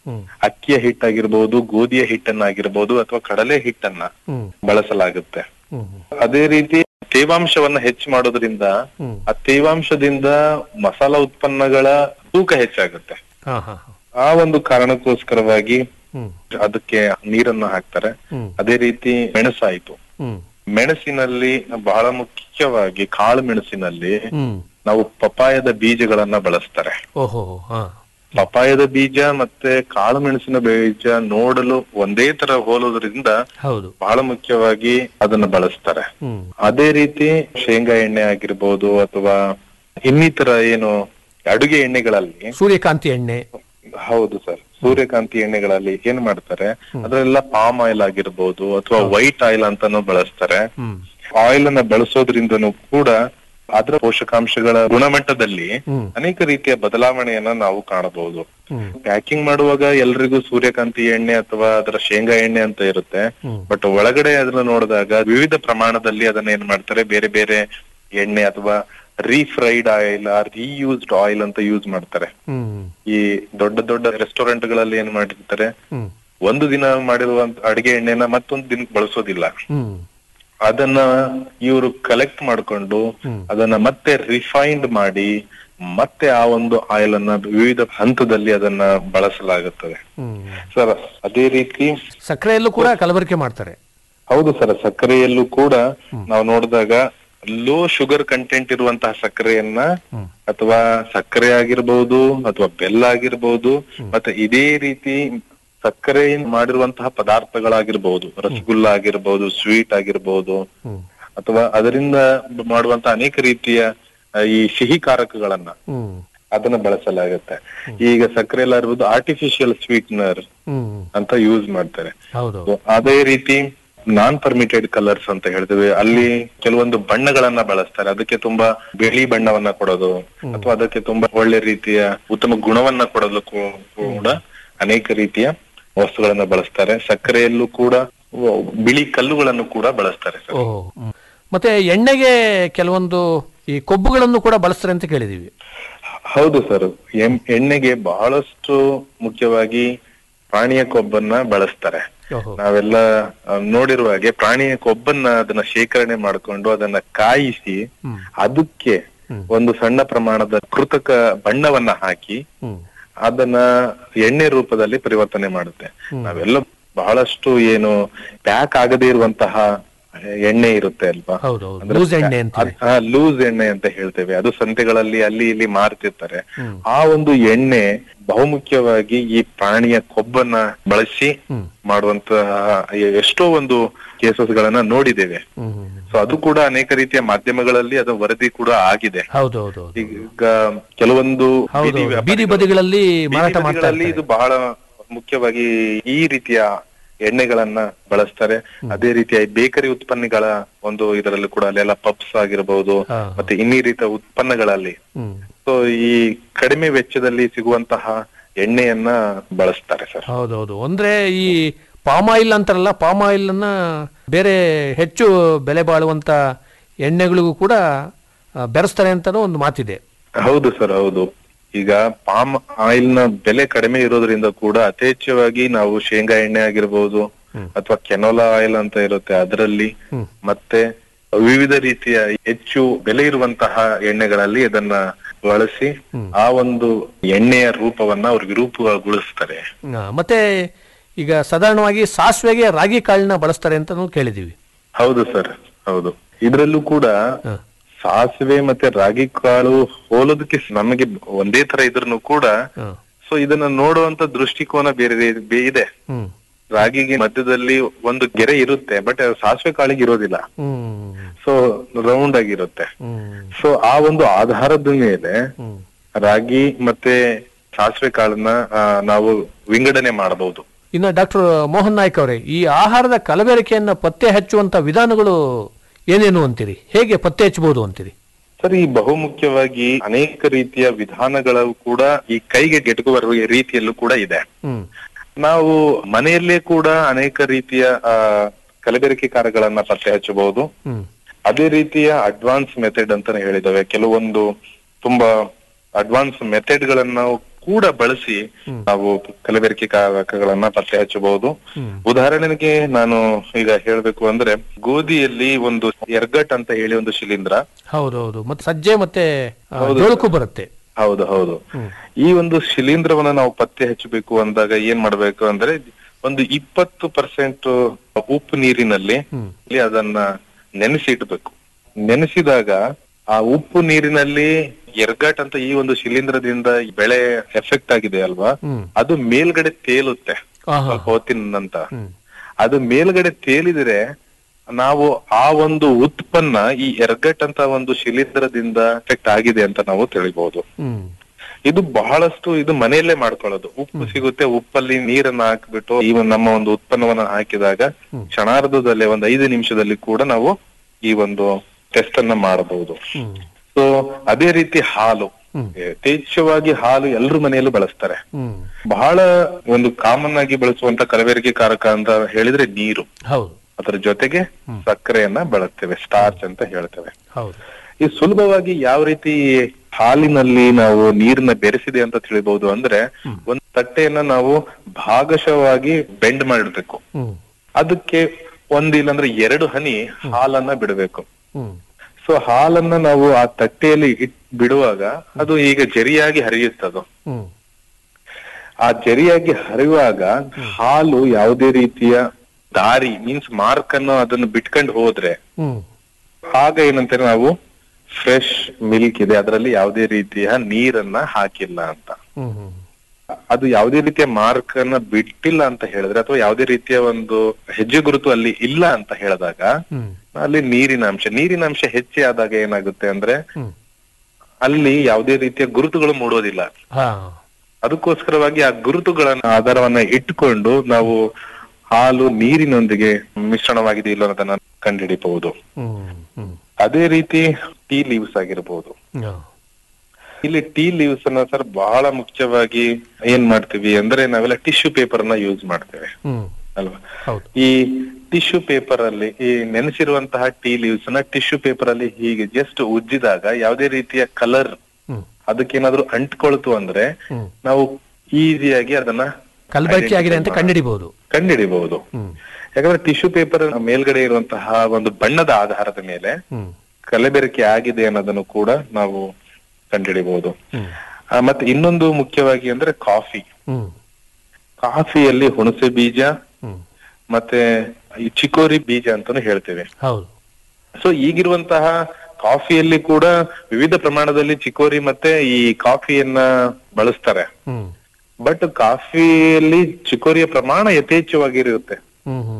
ಅಕ್ಕಿಯ ಹಿಟ್ಟಾಗಿರ್ಬೋದು ಗೋಧಿಯ ಹಿಟ್ಟನ್ನಾಗಿರ್ಬೋದು ಅಥವಾ ಕಡಲೆ ಹಿಟ್ಟನ್ನ ಬಳಸಲಾಗುತ್ತೆ ಅದೇ ರೀತಿ ತೇವಾಂಶವನ್ನ ಹೆಚ್ಚು ಮಾಡೋದ್ರಿಂದ ಆ ತೇವಾಂಶದಿಂದ ಮಸಾಲಾ ಉತ್ಪನ್ನಗಳ ತೂಕ ಹೆಚ್ಚಾಗುತ್ತೆ ಹಾ ಹಾ ಹಾ. ಆ ಒಂದು ಕಾರಣಕ್ಕೋಸ್ಕರವಾಗಿ ಅದಕ್ಕೆ ನೀರನ್ನ ಹಾಕ್ತಾರೆ ಅದೇ ರೀತಿ ಮೆಣಸಾಯ್ತು ಹ್ಮ್ ಮೆಣಸಿನಲ್ಲಿ ಬಹಳ ಮುಖ್ಯವಾಗಿ ಕಾಳು ಮೆಣಸಿನಲ್ಲಿ ಹ್ಮ್ ನಾವು ಪಪಾಯದ ಬೀಜಗಳನ್ನ ಬಳಸ್ತಾರೆ ಓಹೋ ಹಾ ಪಪಾಯದ ಬೀಜ ಮತ್ತೆ ಕಾಳು ಮೆಣಸಿನ ಬೀಜ ನೋಡಲು ಒಂದೇ ತರ ಹೋಲೋದ್ರಿಂದ ಹೌದು ಬಹಳ ಮುಖ್ಯವಾಗಿ ಅದನ್ನ ಬಳಸ್ತಾರೆ ಹ್ಮ್ ಅದೇ ರೀತಿ ಶೇಂಗಾ ಎಣ್ಣೆ ಆಗಿರ್ಬೋದು ಅಥವಾ ಇನ್ನಿತರ ಏನು ಅಡುಗೆ ಎಣ್ಣೆಗಳಲ್ಲಿ ಸೂರ್ಯಕಾಂತಿ ಎಣ್ಣೆ ಹೌದು ಸರ್ ಸೂರ್ಯಕಾಂತಿ ಎಣ್ಣೆಗಳಲ್ಲಿ ಏನ್ ಮಾಡ್ತಾರೆ ಅದ್ರೆಲ್ಲ ಪಾಮ್ ಆಯಿಲ್ ಆಗಿರ್ಬೋದು ಅಥವಾ ವೈಟ್ ಆಯಿಲ್ ಅಂತಾನು ಬಳಸ್ತಾರೆ ಹ್ಮ್ ಆಯಿಲ್ ಅನ್ನ ಬಳಸೋದ್ರಿಂದನೂ ಕೂಡ ಅದರ ಪೋಷಕಾಂಶಗಳ ಗುಣಮಟ್ಟದಲ್ಲಿ ಅನೇಕ ರೀತಿಯ ಬದಲಾವಣೆಯನ್ನ ನಾವು ಕಾಣಬಹುದು ಪ್ಯಾಕಿಂಗ್ ಮಾಡುವಾಗ ಎಲ್ರಿಗೂ ಸೂರ್ಯಕಾಂತಿ ಎಣ್ಣೆ ಅಥವಾ ಅದರ ಶೇಂಗಾ ಎಣ್ಣೆ ಅಂತ ಇರುತ್ತೆ ಬಟ್ ಒಳಗಡೆ ಅದನ್ನ ನೋಡಿದಾಗ ವಿವಿಧ ಪ್ರಮಾಣದಲ್ಲಿ ಅದನ್ನ ಏನ್ ಮಾಡ್ತಾರೆ ಬೇರೆ ಬೇರೆ ಎಣ್ಣೆ ಅಥವಾ refried oil or reused oil ಅಂತ ಯೂಸ್ ಮಾಡ್ತಾರೆ ಹ್ಮ್ ಈ ದೊಡ್ಡ ದೊಡ್ಡ ರೆಸ್ಟೋರೆಂಟ್ ಗಳಲ್ಲಿ ಏನ್ ಮಾಡಿರ್ತಾರೆ ಹ್ಮ್ ಒಂದು ದಿನ ಮಾಡಿರುವಂತ ಅಡಿಗೆ ಎಣ್ಣೆನ ಮತ್ತೊಂದು ದಿನಕ್ಕೆ ಬಳಸೋದಿಲ್ಲ ಹ್ಮ್ ಅದನ್ನ ಇವರು ಕಲೆಕ್ಟ್ ಮಾಡ್ಕೊಂಡು ಅದನ್ನ ಮತ್ತೆ ರಿಫೈನ್ಡ್ ಮಾಡಿ ಮತ್ತೆ ಆ ಒಂದು ಆಯಿಲ್ ಅನ್ನ ವಿವಿಧ ಹಂತದಲ್ಲಿ ಅದನ್ನ ಬಳಸಲಾಗುತ್ತದೆ ಹ್ಮ್ ಸರ್ ಅದೇ ರೀತಿ ಸಕ್ಕರೆಯಲ್ಲೂ ಕೂಡ ಕಲಬೆರಕೆ ಮಾಡ್ತಾರೆ ಹೌದು ಸರ್ ಸಕ್ಕರೆಯಲ್ಲೂ ಕೂಡ ನಾವು ನೋಡಿದಾಗ ಲೋ ಶುಗರ್ ಕಂಟೆಂಟ್ ಇರುವಂತಹ ಸಕ್ಕರೆಯನ್ನ ಅಥವಾ ಸಕ್ಕರೆ ಆಗಿರ್ಬಹುದು ಅಥವಾ ಬೆಲ್ಲ ಆಗಿರ್ಬಹುದು ಮತ್ತೆ ಇದೇ ರೀತಿ ಸಕ್ಕರೆ ಮಾಡಿರುವಂತಹ ಪದಾರ್ಥಗಳಾಗಿರ್ಬಹುದು ರಸಗುಲ್ಲ ಆಗಿರ್ಬಹುದು ಸ್ವೀಟ್ ಆಗಿರ್ಬಹುದು ಅಥವಾ ಅದರಿಂದ ಮಾಡುವಂತಹ ಅನೇಕ ರೀತಿಯ ಆ, ಈ ಸಿಹಿ ಕಾರಕಗಳನ್ನ ಹ್ಮ್ ಅದನ್ನ ಬಳಸಲಾಗುತ್ತೆ ಈಗ ಸಕ್ಕರೆ ಎಲ್ಲ ಇರ್ಬೋದು ಆರ್ಟಿಫಿಷಿಯಲ್ ಸ್ವೀಟ್ನರ್ ಹ್ಮ್ ಅಂತ ಯೂಸ್ ಮಾಡ್ತಾರೆ ಹೌದು So, ಅದೇ ರೀತಿ ನಾನ್ ಪರ್ಮಿಟೆಡ್ ಕಲರ್ಸ್ ಅಂತ ಹೇಳ್ತೇವೆ ಅಲ್ಲಿ ಕೆಲವೊಂದು ಬಣ್ಣಗಳನ್ನ ಬಳಸ್ತಾರೆ ಅದಕ್ಕೆ ತುಂಬಾ ಬಿಳಿ ಬಣ್ಣವನ್ನ ಕೊಡೋದು ಅಥವಾ ಅದಕ್ಕೆ ತುಂಬಾ ಒಳ್ಳೆ ರೀತಿಯ ಉತ್ತಮ ಗುಣವನ್ನ ಕೊಡಲು ಕೂ- ಕೂಡ ಅನೇಕ ರೀತಿಯ ವಸ್ತುಗಳನ್ನ ಬಳಸ್ತಾರೆ ಸಕ್ಕರೆಯಲ್ಲೂ ಕೂಡ ವ- ಬಿಳಿ ಕಲ್ಲುಗಳನ್ನು ಕೂಡ ಬಳಸ್ತಾರೆ ಸರ್ ಓಹೋ ಹ್ಮ್. ಮತ್ತೆ ಎಣ್ಣೆಗೆ ಕೆಲವೊಂದು ಈ ಕೊಬ್ಬುಗಳನ್ನು ಕೂಡ ಬಳಸ್ತಾರೆ ಅಂತ ಕೇಳಿದೀವಿ ಹೌದು ಸರ್ ಎಂ- ಎಣ್ಣೆಗೆ ಬಹಳಷ್ಟು ಮುಖ್ಯವಾಗಿ ಪ್ರಾಣಿಯ ಕೊಬ್ಬನ್ನ ಬಳಸ್ತಾರೆ ಓಹೋ ನಾವೆಲ್ಲ ಆ, ನೋಡಿರುವ ಹಾಗೆ ಪ್ರಾಣಿಯ ಕೊಬ್ಬನ್ನ ಅದನ್ನ ಶೇಖರಣೆ ಮಾಡಿಕೊಂಡು ಅದನ್ನ ಕಾಯಿಸಿ ಅದಕ್ಕೆ ಒಂದು ಸಣ್ಣ ಪ್ರಮಾಣದ ಕೃತಕ ಬಣ್ಣವನ್ನ ಹಾಕಿ ಹ್ಮ್ ಅದನ್ನ ಎಣ್ಣೆ ರೂಪದಲ್ಲಿ ಪರಿವರ್ತನೆ ಮಾಡುತ್ತೆ ನಾವೆಲ್ಲ ಬಹಳಷ್ಟು ಏನು ಪ್ಯಾಕ್ ಆಗದೇ ಇರುವಂತಹ ಎಣ್ಣೆ ಇರುತ್ತೆ ಅಲ್ವಾ ಹೌದೌದು ಲೂಸ್ ಎಣ್ಣೆ ಅಂತ ಲೂಸ್ ಎಣ್ಣೆ ಅಂತ ಹೇಳ್ತೇವೆ ಅದು ಸಂತೆಗಳಲ್ಲಿ ಅಲ್ಲಿ ಇಲ್ಲಿ ಮಾರ್ತಿರ್ತಾರೆ ಆ ಒಂದು ಎಣ್ಣೆ ಬಹುಮುಖ್ಯವಾಗಿ ಈ ಪ್ರಾಣಿಯ ಕೊಬ್ಬನ್ನ ಬಳಸಿ ಮಾಡುವಂತಹ ಎಷ್ಟೋ ಒಂದು ಕೇಸಸ್ ಗಳನ್ನ ನೋಡಿದ್ದೇವೆ ಹ್ಮ್ ಹ್ಮ್. ಸೊ ಅದು ಕೂಡ ಅನೇಕ ರೀತಿಯ ಮಾಧ್ಯಮಗಳಲ್ಲಿ ಅದು ವರದಿ ಕೂಡ ಆಗಿದೆ ಹೌದು ಹೌದು ಹೌದು ಈಗ ಕೆಲವೊಂದು ಹೌದು ಬೀದಿ ಹೌದು. ಬೀದಿ ಬದಿಗಳಲ್ಲಿ ಮಾರಾಟ ಬೀದಿ ಮಾಡ್ತಾ ಬದಿಗಳಲ್ಲಿ ಇದು ಇರ್ತಾರೆ. ಬಹಳ ಮುಖ್ಯವಾಗಿ ಈ ರೀತಿಯ ಎಣ್ಣೆಗಳನ್ನ ಬಳಸ್ತಾರೆ ಅದೇ ರೀತಿಯ ಬೇಕರಿ ಉತ್ಪನ್ನಗಳ ಒಂದು ಇದರಲ್ಲಿ ಕೂಡ ಅಲ್ಲೆಲ್ಲ ಪಪ್ಸ್ ಆಗಿರಬಹುದು ಹಾ. ಮತ್ತೆ ಇನ್ನೀ ರೀತಿಯ ಉತ್ಪನ್ನಗಳಲ್ಲಿ ಹ್ಮ್ ಸೊ ಈ ಕಡಿಮೆ ವೆಚ್ಚದಲ್ಲಿ ಸಿಗುವಂತಹ ಎಣ್ಣೆಯನ್ನ ಬಳಸ್ತಾರೆ ಸರ್ ಹೌದೌದು ಅಂದ್ರೆ ಈ ಪಾಮ್ ಆಯಿಲ್ ಅಂತಾರಲ್ಲ ಪಾಮ್ ಆಯಿಲ್ ಅನ್ನ ಬೇರೆ ಹೆಚ್ಚು ಬೆಲೆ ಬಾಳುವಂತ ಎಣ್ಣೆಗಳಿಗೂ ಕೂಡ ಆ, ಬೆರೆಸ್ತಾರೆ ಅಂತಾನೂ ಒಂದು ಮಾತಿದೆ ಹೌದು ಸರ್ ಹೌದು ಈಗ ಪಾಮ್ ಆಯಿಲ್ ನ ಬೆಲೆ ಕಡಿಮೆ ಇರೋದ್ರಿಂದ ಕೂಡ ಯಥೇಚ್ಛವಾಗಿ ನಾವು ಶೇಂಗಾ ಎಣ್ಣೆ ಆಗಿರ್ಬೋದು ಅಥವಾ ಕೆನೋಲಾ ಆಯಿಲ್ ಅಂತ ಇರುತ್ತೆ ಅದರಲ್ಲಿ ಮತ್ತೆ ವಿವಿಧ ರೀತಿಯ ಹೆಚ್ಚು ಬೆಲೆ ಇರುವಂತಹ ಎಣ್ಣೆಗಳಲ್ಲಿ ಇದನ್ನ ಬಳಸಿ ಆ ಒಂದು ಎಣ್ಣೆಯ ರೂಪವನ್ನ ಅವ್ರು ವಿರೂಪಗೊಳಿಸ್ತಾರೆ ಆ, ಮತ್ತೆ ಈಗ ಸಾಧಾರಣವಾಗಿ ಸಾಸಿವೆಗೆ ರಾಗಿ ಕಾಳನ್ನ ಬಳಸ್ತಾರೆ ಅಂತಾನೂ ಕೇಳಿದೀವಿ ಹೌದು ಸರ್ ಹೌದು ಇದ್ರಲ್ಲೂ ಕೂಡ ಹ. ಸಾಸಿವೆ ಮತ್ತೆ ರಾಗಿ ಕಾಳು ಹೋಲೋದಕ್ಕೆ ನಮಗೆ ಒಂದೇ ತರ ಇದ್ರೂ ಕೂಡ ಹ. ಸೊ ಇದನ್ನ ನೋಡುವಂತ ದೃಷ್ಟಿಕೋನ ಬೇರೆ ಬೇರೆ ಇದೆ ಹ್ಮ್ ರಾಗಿಗೆ ಮಧ್ಯದಲ್ಲಿ ಒಂದು ಗೆರೆ ಇರುತ್ತೆ ಬಟ್ ಸಾಸಿವೆ ಕಾಳಿಗೆ ಇರೋದಿಲ್ಲ ಹ್ಮ್ ಸೊ ರೌಂಡ್ ಆಗಿರುತ್ತೆ ಹ್ಮ್ ಸೊ ಆ ಒಂದು ಆಧಾರದ ಮೇಲೆ ಹ್ಮ್ ರಾಗಿ ಮತ್ತೆ ಸಾಸಿವೆ ಕಾಳನ್ನ ಆ, ನಾವು ವಿಂಗಡಣೆ ಮಾಡಬಹುದು ಇನ್ನು ಡಾಕ್ಟರ್ ಮೋಹನ್ ನಾಯ್ಕ್ ಅವರೇ ಈ ಆಹಾರದ ಕಲಬೆರಕೆಯನ್ನ ಪತ್ತೆ ಹಚ್ಚುವಂತ ವಿಧಾನಗಳು ಏನೇನು ಅಂತೀರಿ ಹೇಗೆ ಪತ್ತೆ ಹಚ್ಚಬಹುದು ಅಂತೀರಿ ಸರ್ ಈ ಬಹುಮುಖ್ಯವಾಗಿ ಅನೇಕ ರೀತಿಯ ವಿಧಾನಗಳು ಕೂಡ ಈ ಕೈಗೆ ಗೆಟುಕುವ ರೀತಿಯಲ್ಲೂ ಕೂಡ ಇದೆ ಹ್ಮ್ ನಾವು ಮನೆಯಲ್ಲೇ ಕೂಡ ಅನೇಕ ರೀತಿಯ ಆ, ಕಲಬೆರಕೆ ಕಾರ್ಯಗಳನ್ನ ಪತ್ತೆ ಹಚ್ಚಬಹುದು ಹ್ಮ್ ಅದೇ ರೀತಿಯ ಅಡ್ವಾನ್ಸ್ ಮೆಥಡ್ ಅಂತಾನೆ ಹೇಳಿದಾವೆ ಕೆಲವೊಂದು ತುಂಬಾ ಅಡ್ವಾನ್ಸ್ ಮೆಥಡ್ ಗಳನ್ನ ಕೂಡ ಬಳಸಿ ನಾವು ಕಲಬೆರಕೆ ಕಾರಕಗಳನ್ನ ಪತ್ತೆ ಹಚ್ಚಬಹುದು ಉದಾಹರಣೆಗೆ ನಾನು ಈಗ ಹೇಳ್ಬೇಕು ಅಂದ್ರೆ ಗೋಧಿಯಲ್ಲಿ ಒಂದು ಎರ್ಗಟ್ ಅಂತ ಹೇಳಿ ಒಂದು ಶಿಲೀಂಧ್ರ ಹೌದೌದು ಮತ್ತೆ ಸಜ್ಜೆ ಮತ್ತೆ ಆ, ಹೌದು. ಜೋಳಕ್ಕೂ ಬರುತ್ತೆ ಹೌದು ಹೌದು ಈ ಒಂದು ಶಿಲೀಂಧ್ರವನ್ನ ನಾವು ಪತ್ತೆ ಹಚ್ಚಬೇಕು ಅಂದಾಗ ಏನ್ ಮಾಡ್ಬೇಕು ಅಂದ್ರೆ ಒಂದು ಇಪ್ಪತ್ತು ಪರ್ಸೆಂಟ್ ಉಪ್ಪು ನೀರಿನಲ್ಲಿ ಇಲ್ಲಿ ಅದನ್ನ ನೆನೆಸಿ ಇಟ್ಬೇಕು ನೆನೆಸಿದಾಗ ಆ ಉಪ್ಪು ನೀರಿನಲ್ಲಿ ಎರ್ಗಟ್ ಅಂತ ಈ ಒಂದು ಶಿಲೀಂಧ್ರದಿಂದ ಬೆಳೆ ಎಫೆಕ್ಟ್ ಆಗಿದೆ ಅಲ್ವಾ ಅದು ಮೇಲ್ಗಡೆ ತೇಲುತ್ತೆ ಆಹಾ. ಸ್ವಲ್ಪ ಹೊತ್ತಿನ ನಂತರ ಅದು ಮೇಲ್ಗಡೆ ತೇಲಿದ್ರೆ ನಾವು ಆ ಒಂದು ಉತ್ಪನ್ನ ಈ ಎರ್ಗಟ್ ಅಂತ ಒಂದು ಶಿಲೀಂಧ್ರದಿಂದ ಎಫೆಕ್ಟ್ ಆಗಿದೆ ಅಂತ ನಾವು ತಿಳಿಬಹುದು ಹ್ಮ್ ಇದು ಬಹಳಷ್ಟು ಇದು ಮನೆಯಲ್ಲೇ ಮಾಡ್ಕೊಳ್ಳೋದು ಉಪ್ಪು ಸಿಗುತ್ತೆ ಉಪ್ಪಲ್ಲಿ ನೀರನ್ನ ಹಾಕ್ಬಿಟ್ಟು ಈವನ್ ನಮ್ಮ ಒಂದು ಉತ್ಪನ್ನವನ್ನ ಹಾಕಿದಾಗ ಕ್ಷಣಾರ್ಧದಲ್ಲಿ ಒಂದು ಐದು ನಿಮಿಷದಲ್ಲಿ ಕೂಡ ನಾವು ಈ ಒಂದು ಟೆಸ್ಟ್ ಅನ್ನ ಮಾಡಬಹುದು ಸೊ ಅದೇ ರೀತಿ ಹಾಲು ಯಥೇಚ್ಛವಾಗಿ ಹಾಲು ಎಲ್ಲರೂ ಮನೆಯಲ್ಲೂ ಬಳಸ್ತಾರೆ ಹ್ಮ್ ಬಹಳ ಒಂದು ಕಾಮನ್ ಆಗಿ ಬಳಸುವಂತ ಕಲಬೆರಕೆ ಕಾರಕ ಅಂತ ಹೇಳಿದ್ರೆ ನೀರು ಹೌದು ಅದರ ಜೊತೆಗೆ ಸಕ್ಕರೆಯನ್ನ ಬಳಸ್ತೇವೆ ಸ್ಟಾರ್ಚ್ ಅಂತ ಹೇಳ್ತೇವೆ ಹೌದು ಈ ಸುಲಭವಾಗಿ ಯಾವ ರೀತಿ ಹಾಲಿನಲ್ಲಿ ನಾವು ನೀರನ್ನ ಬೆರೆಸಿದೆ ಅಂತ ತಿಳಿಬಹುದು ಅಂದ್ರೆ ಒಂದು ತಟ್ಟೆಯನ್ನ ನಾವು ಭಾಗಶವಾಗಿ ಬೆಂಡ್ ಮಾಡಿಡ್ಬೇಕು ಹ್ಮ್ ಅದಕ್ಕೆ ಒಂದ್ ಇಲ್ಲಾಂದ್ರೆ ಎರಡು ಹನಿ ಹಾಲನ್ನ ಬಿಡಬೇಕು ಹ್ಮ್ ಸೊ ಹಾಲನ್ನ ನಾವು ಆ ತಟ್ಟೆಯಲ್ಲಿ ಇಟ್ ಬಿಡುವಾಗ ಅದು ಈಗ ಜರಿಯಾಗಿ ಹರಿಯುತ್ತದು ಹ್ಮ್ ಆ ಜರಿಯಾಗಿ ಹರಿಯುವಾಗ ಹಾಲು ಯಾವುದೇ ರೀತಿಯ ದಾರಿ ಮೀನ್ಸ್ ಮಾರ್ಕ್ ಅನ್ನು ಅದನ್ನು ಬಿಟ್ಕೊಂಡು ಹೋದ್ರೆ ಹ್ಮ್ ಆಗ ಏನಂತಾರೆ ನಾವು ಫ್ರೆಶ್ ಮಿಲ್ಕ್ ಇದೆ ಅದರಲ್ಲಿ ಯಾವುದೇ ರೀತಿಯ ನೀರನ್ನ ಹಾಕಿಲ್ಲ ಅಂತ ಹ್ಮ್ ಹ್ಮ್ ಅದು ಯಾವುದೇ ರೀತಿಯ ಮಾರ್ಕ್ ಅನ್ನ ಬಿಟ್ಟಿಲ್ಲ ಅಂತ ಹೇಳಿದ್ರೆ ಅಥವಾ ಯಾವುದೇ ರೀತಿಯ ಒಂದು ಹೆಜ್ಜೆ ಗುರುತು ಅಲ್ಲಿ ಇಲ್ಲ ಅಂತ ಹೇಳಿದಾಗ ಹ್ಮ್ ಅಲ್ಲಿ ನೀರಿನ ಅಂಶ ನೀರಿನ ಅಂಶ ಹೆಚ್ಚೆ ಆದಾಗ ಏನಾಗುತ್ತೆ ಅಂದ್ರೆ ಹ್ಮ್ ಅಲ್ಲಿ ಯಾವುದೇ ರೀತಿಯ ಗುರುತುಗಳು ಮೂಡೋದಿಲ್ಲ ಹಾ ಅದಕ್ಕೋಸ್ಕರವಾಗಿ ಆ ಗುರುತುಗಳನ್ನ ಆಧಾರವನ್ನ ಇಟ್ಟುಕೊಂಡು ನಾವು ಹಾಲು ನೀರಿನೊಂದಿಗೆ ಮಿಶ್ರಣವಾಗಿದೆ ಇಲ್ಲ ಅನ್ನೋದನ್ನ ಕಂಡುಹಿಡಿಬಹುದು ಹ್ಮ್ ಹ್ಮ್ ಅದೇ ರೀತಿ ಟೀ ಲೀವ್ಸ್ ಆಗಿರಬಹುದು ಹಾ. ಇಲ್ಲಿ ಟೀ ಲೀವ್ಸ್ ಅನ್ನ ಸರ್ ಬಹಳ ಮುಖ್ಯವಾಗಿ ಏನ್ ಮಾಡ್ತೀವಿ ಅಂದ್ರೆ ನಾವೆಲ್ಲ ಟಿಶ್ಯೂ ಪೇಪರ್ ನ ಯೂಸ್ ಮಾಡ್ತೇವೆ ಹ್ಮ್ ಅಲ್ವಾ ಹೌದು ಈ ಟಿಶ್ಯೂ ಪೇಪರ್ ಅಲ್ಲಿ ಈ ನೆನೆಸಿರುವಂತಹ ಟೀ ಲೀವ್ಸ್ ನ ಟಿಶ್ಯೂ ಪೇಪರ್ ಅಲ್ಲಿ ಹೀಗೆ ಜಸ್ಟ್ ಉಜ್ಜಿದಾಗ ಯಾವುದೇ ರೀತಿಯ ಕಲರ್ ಹ್ಮ್ ಅದಕ್ಕೇನಾದ್ರೂ ಅಂಟ್ಕೊಳ್ತು ಅಂದ್ರೆ ಹ್ಮ್ ನಾವು ಈಸಿಯಾಗಿ ಅದನ್ನ ಕಲಬೆರಕೆ ಆಗಿದೆ ಅಂತ ಕಂಡುಹಿಡಿಬಹುದು ಕಂಡುಹಿಡಿಬಹುದು ಹ್ಮ್ ಯಾಕಂದ್ರೆ ಟಿಶ್ಯೂ ಪೇಪರ್ ಮೇಲ್ಗಡೆ ಇರುವಂತಹ ಒಂದು ಬಣ್ಣದ ಆಧಾರದ ಮೇಲೆ ಹ್ಮ್ ಕಲಬೆರಕೆ ಆಗಿದೆ ಅನ್ನೋದನ್ನು ಕೂಡ ನಾವು ಕಂಡುಹಿಡಿಬಹುದು ಹ್ಮ್ ಆ, ಮತ್ತೆ ಇನ್ನೊಂದು ಮುಖ್ಯವಾಗಿ ಅಂದ್ರೆ ಕಾಫಿ ಹ್ಮ್ ಕಾಫಿಯಲ್ಲಿ ಹುಣಸೆ ಬೀಜ ಹ್ಮ್ ಮತ್ತೆ ಈ ಚಿಕೋರಿ ಬೀಜ ಅಂತಾನು ಹೇಳ್ತೇವೆ ಹೌದು ಸೊ ಈಗಿರುವಂತಹ ಕಾಫಿಯಲ್ಲಿ ಕೂಡ ವಿವಿಧ ಪ್ರಮಾಣದಲ್ಲಿ ಚಿಕೋರಿ ಮತ್ತೆ ಈ ಕಾಫಿಯನ್ನ ಬಳಸ್ತಾರೆ ಹ್ಮ್ ಬಟ್ ಕಾಫಿಯಲ್ಲಿ ಚಿಕೋರಿಯ ಪ್ರಮಾಣ ಯಥೇಚ್ಛವಾಗಿರುತ್ತೆ ಹ್ಮ್ ಹ್ಮ್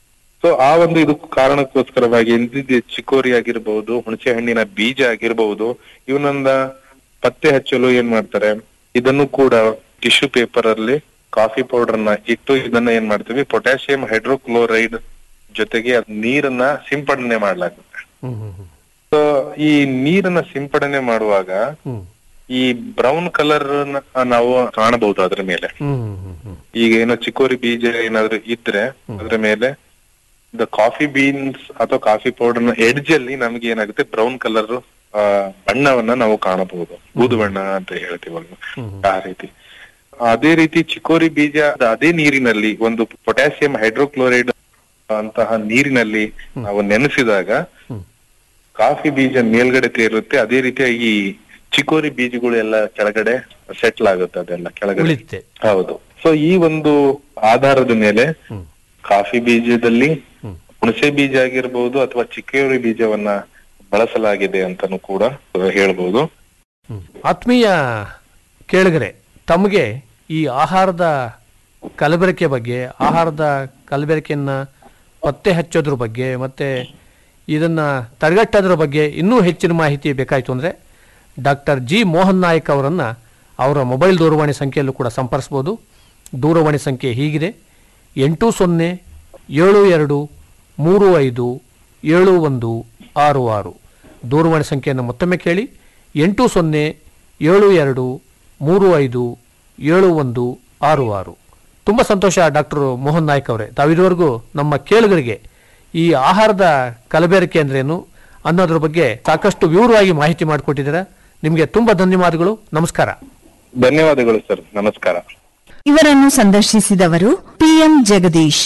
ಸೊ ಆ ಒಂದು ಇದು ಕಾರಣಕ್ಕೋಸ್ಕರವಾಗಿ ಇಂದಿದ್ದು ಚಿಕೋರಿ ಆಗಿರ್ಬಹುದು ಹುಣಸೆ ಹಣ್ಣಿನ ಬೀಜ ಆಗಿರ್ಬಹುದು ಇವನನ್ನ ಪತ್ತೆ ಹಚ್ಚಲು ಏನ್ ಮಾಡ್ತಾರೆ ಇದನ್ನು ಕೂಡ ಟಿಶ್ಯೂ ಪೇಪರ್ ಅಲ್ಲಿ ಕಾಫಿ ಪೌಡರ್ ನ ಇಟ್ಟು ಇದನ್ನ ಏನ್ ಮಾಡ್ತೀವಿ ಪೊಟ್ಯಾಸಿಯಂ ಹೈಡ್ರೋಕ್ಲೋರೈಡ್ ಜೊತೆಗೆ ಅದ್ ನೀರನ್ನ ಸಿಂಪಡಣೆ ಮಾಡ್ಲಾಗುತ್ತೆ ಹ್ಮ್ ಹ್ಮ್ ಹ್ಮ್ ಸೊ ಈ ನೀರನ್ನ ಸಿಂಪಡಣೆ ಮಾಡುವಾಗ ಹ್ಮ್ ಈ ಬ್ರೌನ್ ಕಲರ್ ನಾವು ಕಾಣಬಹುದು ಅದ್ರ ಮೇಲೆ ಹ್ಮ್ ಹ್ಮ್ ಹ್ಮ್ ಈಗ ಏನೋ ಚಿಕೋರಿ ಬೀಜ ಏನಾದ್ರು ಇದ್ರೆ ಅದ್ರ ಮೇಲೆ ದ ಕಾಫಿ ಬೀನ್ಸ್ ಅಥವಾ ಕಾಫಿ ಪೌಡರ್ ನ ಎಡ್ಜ್ ಅಲ್ಲಿ ನಮ್ಗೆ ಏನಾಗುತ್ತೆ ಬ್ರೌನ್ ಕಲರ್ ಬಣ್ಣವನ್ನ ನಾವು ಕಾಣಬಹುದು ಬೂದು ಬಣ್ಣ ಅಂತ ಹೇಳ್ತೀವಲ್ವ ಆ ರೀತಿ ಅದೇ ರೀತಿ ಚಿಕೋರಿ ಬೀಜ ಅದೇ ನೀರಿನಲ್ಲಿ ಒಂದು ಪೊಟ್ಯಾಸಿಯಂ ಹೈಡ್ರೋಕ್ಲೋರೈಡ್ ಅಂತಹ ನೀರಿನಲ್ಲಿ ನಾವು ನೆನೆಸಿದಾಗ ಕಾಫಿ ಬೀಜ ಮೇಲ್ಗಡೆ ತೇರುತ್ತೆ ಅದೇ ರೀತಿಯಾಗಿ ಚಿಕೋರಿ ಬೀಜಗಳು ಎಲ್ಲ ಕೆಳಗಡೆ ಸೆಟ್ಲ್ ಆಗುತ್ತೆ ಅದೆಲ್ಲ ಕೆಳಗಡೆ ಉಳಿತೆ ಹೌದು ಸೊ ಈ ಒಂದು ಆಧಾರದ ಮೇಲೆ ಹ್ಮ್. ಕಾಫಿ ಬೀಜದಲ್ಲಿ ಹ್ಮ್. ಹುಣಸೆ ಬೀಜ ಆಗಿರ್ಬಹುದು ಅಥವಾ ಚಿಕ್ಕೋರಿ ಬೀಜವನ್ನ ಬಳಸಲಾಗಿದೆ ಅಂತಾನು ಕೂಡ ಹೇಳ್ಬೋದು ಹ್ಮ್. ಆತ್ಮೀಯ ಕೇಳಿಗರೆ ತಮಗೆ ಈ ಆಹಾರದ ಕಲಬೆರಕೆ ಬಗ್ಗೆ ಆಹಾರದ ಕಲಬೆರಕೆಯನ್ನ ಪತ್ತೆ ಹಚ್ಚೋದ್ರ ಬಗ್ಗೆ ಮತ್ತೆ ಇದನ್ನ ತಡೆಗಟ್ಟೋದ್ರ ಬಗ್ಗೆ ಇನ್ನೂ ಹೆಚ್ಚಿನ ಮಾಹಿತಿ ಬೇಕಾಯಿತು ಅಂದರೆ ಡಾಕ್ಟರ್ ಜಿ ಮೋಹನ್ ನಾಯಕ್ ಅವರನ್ನು ಅವರ ಮೊಬೈಲ್ ದೂರವಾಣಿ ಸಂಖ್ಯೆಯಲ್ಲೂ ಕೂಡ ಸಂಪರ್ಸ್ಬೋದು ದೂರವಾಣಿ ಸಂಖ್ಯೆ ಹೀಗಿದೆ ಎಂಟು ಸೊನ್ನೆ ಏಳು ಎರಡು ಮೂರು ಐದು ಏಳು ಒಂದು ಆರು ಆರು ದೂರವಾಣಿ ಸಂಖ್ಯೆಯನ್ನು ಮತ್ತೊಮ್ಮೆ ಕೇಳಿ ಎಂಟು ಸೊನ್ನೆ ಏಳು ಎರಡು ಮೂರು ಐದು ಏಳು ಒಂದು ಆರು ಆರು ತುಂಬ ಸಂತೋಷ ಡಾಕ್ಟರ್ ಮೋಹನ್ ನಾಯ್ಕ್ ಅವರೇ ತಾವಿದುವರೆಗೂ ನಮ್ಮ ಕೇಳುಗರಿಗೆ ಈ ಆಹಾರದ ಕಲಬೆರಕೆ ಅಂದ್ರೇನು ಅನ್ನೋದ್ರ ಬಗ್ಗೆ ಸಾಕಷ್ಟು ವಿವರವಾಗಿ ಮಾಹಿತಿ ಮಾಡಿಕೊಟ್ಟಿದ್ದೀರಾ ನಿಮಗೆ ತುಂಬ ಧನ್ಯವಾದಗಳು ನಮಸ್ಕಾರ ಧನ್ಯವಾದಗಳು ಸರ್ ನಮಸ್ಕಾರ ಇವರನ್ನು ಸಂದರ್ಶಿಸಿದವರು ಪಿಎಂ ಜಗದೀಶ್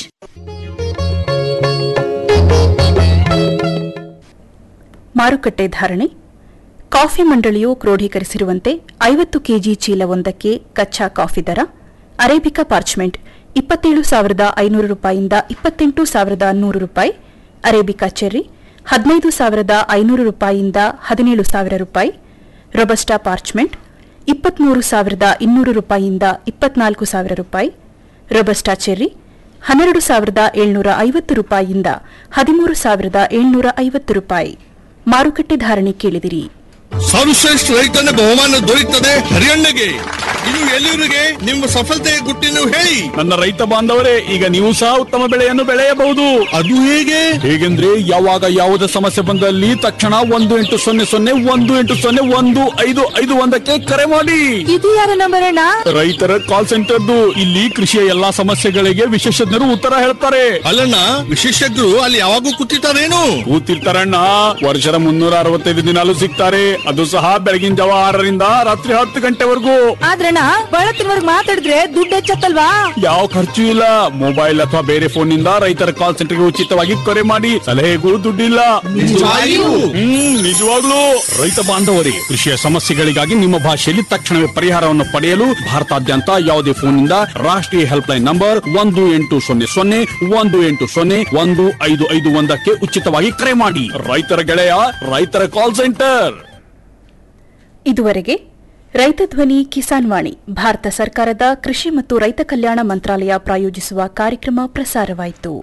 ಮಾರುಕಟ್ಟೆ ಧಾರಣೆ ಕಾಫಿ ಮಂಡಳಿಯು ಕ್ರೋಢೀಕರಿಸಿರುವಂತೆ ಐವತ್ತು ಕೆಜಿ ಚೀಲವೊಂದಕ್ಕೆ ಕಚ್ಚಾ ಕಾಫಿ ದರ ಅರೇಬಿಕಾ ಪಾರ್ಚ್ಮೆಂಟ್ ಇಪ್ಪತ್ತೇಳು ಸಾವಿರದ ಐನೂರು ರೂಪಾಯಿಯಿಂದ ಇಪ್ಪತ್ತೆಂಟು ಸಾವಿರದ ನೂರು ರೂಪಾಯಿ ಅರೇಬಿಕಾ ಚೆರ್ರಿ ಹದಿನೈದು ಸಾವಿರದ ಐನೂರು ರೂಪಾಯಿಯಿಂದ ಹದಿನೇಳು ಸಾವಿರ ರೂಪಾಯಿ ರೊಬಸ್ಟಾ ಪಾರ್ಚ್ಮೆಂಟ್ ಇಪ್ಪತ್ಮೂರು ಸಾವಿರದ ಇನ್ನೂರು ರೂಪಾಯಿಯಿಂದ ಇಪ್ಪತ್ನಾಲ್ಕು ಸಾವಿರ ರೂಪಾಯಿ ರೊಬಸ್ಟಾ ಚೆರ್ರಿ ಹನ್ನೆರಡು ಸಾವಿರದ ಏಳ್ನೂರ ಐವತ್ತು ರೂಪಾಯಿಯಿಂದ ಹದಿಮೂರು ಸಾವಿರದ ಏಳ್ನೂರ ಐವತ್ತು ರೂಪಾಯಿ ಮಾರುಕಟ್ಟೆ ಧಾರಣೆ ಕೇಳಿದಿರಿ ಸರ್ವಶ್ರೇಷ್ಠ ರೈತನ ಬಹುಮಾನ ದೊರೆಯುತ್ತದೆ ಹರಿಯಣ್ಣಗೆ ಇದು ಎಲ್ಲಿವರಿಗೆ ನಿಮ್ಮ ಸಫಲತೆಯ ಗುಟ್ಟಿನ ಹೇಳಿ ನನ್ನ ರೈತ ಬಾಂಧವರೇ ಈಗ ನೀವು ಸಹ ಉತ್ತಮ ಬೆಳೆಯನ್ನು ಬೆಳೆಯಬಹುದು ಅದು ಹೇಗೆ ಹೇಗೆಂದ್ರೆ ಯಾವಾಗ ಯಾವುದೇ ಸಮಸ್ಯೆ ಬಂದಲ್ಲಿ ತಕ್ಷಣ ಒಂದು ಎಂಟು ಸೊನ್ನೆ ಸೊನ್ನೆ ಒಂದು ಎಂಟು ಸೊನ್ನೆ ಒಂದು ಐದು ಐದು ಒಂದಕ್ಕೆ ಕರೆ ಮಾಡಿ ಇದು ಯಾರ ನಂಬರ್ ಅಣ್ಣ ರೈತರ ಕಾಲ್ ಸೆಂಟರ್ದು ಇಲ್ಲಿ ಕೃಷಿಯ ಎಲ್ಲಾ ಸಮಸ್ಯೆಗಳಿಗೆ ವಿಶೇಷಜ್ಞರು ಉತ್ತರ ಹೇಳ್ತಾರೆ ಅಲ್ಲಣ್ಣ ವಿಶೇಷಜ್ಞರು ಅಲ್ಲಿ ಯಾವಾಗೂ ಕೂತಿರ್ತಾರೇನು ಕೂತಿರ್ತಾರಣ್ಣ ವರ್ಷದ ಮುನ್ನೂರ ಅರವತ್ತೈದು ದಿನಾಲು ಸಿಗ್ತಾರೆ ಅದು ಸಹ ಬೆಳಗಿನ ಜಾವ ಆರರಿಂದ ರಾತ್ರಿ ಹತ್ತು ಗಂಟೆವರೆಗೂ ಆದ್ರಣ್ಣ ಬಳತ್ತಿನವರ್ಗ್ ಮಾತಾಡಿದ್ರೆ ದುಡ್ಡು ಹೆಚ್ಚತ್ತಲ್ವಾ ಯಾವ ಖರ್ಚು ಇಲ್ಲ ಮೊಬೈಲ್ ಅಥವಾ ಬೇರೆ ಫೋನ್ ನಿಂದ ರೈತರ ಕಾಲ್ ಸೆಂಟರ್ಗೆ ಉಚಿತವಾಗಿ ಕರೆ ಮಾಡಿ ಸಲಹೆಗೂ ದುಡ್ಡಿಲ್ಲ ನಿಜವಾಗಿಯೂ? ಹ್ಮ್ ನಿಜವಾಗ್ಲೂ ರೈತ ಬಾಂಧವರೇ ಕೃಷಿಯ ಸಮಸ್ಯೆಗಳಿಗಾಗಿ ನಿಮ್ಮ ಭಾಷೆಯಲ್ಲಿ ತಕ್ಷಣವೇ ಪರಿಹಾರವನ್ನು ಪಡೆಯಲು ಭಾರತಾದ್ಯಂತ ಯಾವುದೇ ಫೋನ್ ನಿಂದ ರಾಷ್ಟ್ರೀಯ ಹೆಲ್ಪ್ ಲೈನ್ ನಂಬರ್ ಒಂದು ಎಂಟು ಸೊನ್ನೆ ಸೊನ್ನೆ ಒಂದು ಎಂಟು ಸೊನ್ನೆ ಒಂದು ಐದು ಐದು ಒಂದಕ್ಕೆ ಉಚಿತವಾಗಿ ಕರೆ ಮಾಡಿ ರೈತರ ಗೆಳೆಯ ರೈತರ ಕಾಲ್ ಸೆಂಟರ್ ಇದುವರೆಗೆ ರೈತ ಧ್ವನಿ ಕಿಸಾನ್ ವಾಣಿ ಭಾರತ ಸರ್ಕಾರದ ಕೃಷಿ ಮತ್ತು ರೈತ ಕಲ್ಯಾಣ ಮಂತ್ರಾಲಯ ಪ್ರಾಯೋಜಿಸುವ ಕಾರ್ಯಕ್ರಮ ಪ್ರಸಾರವಾಯಿತು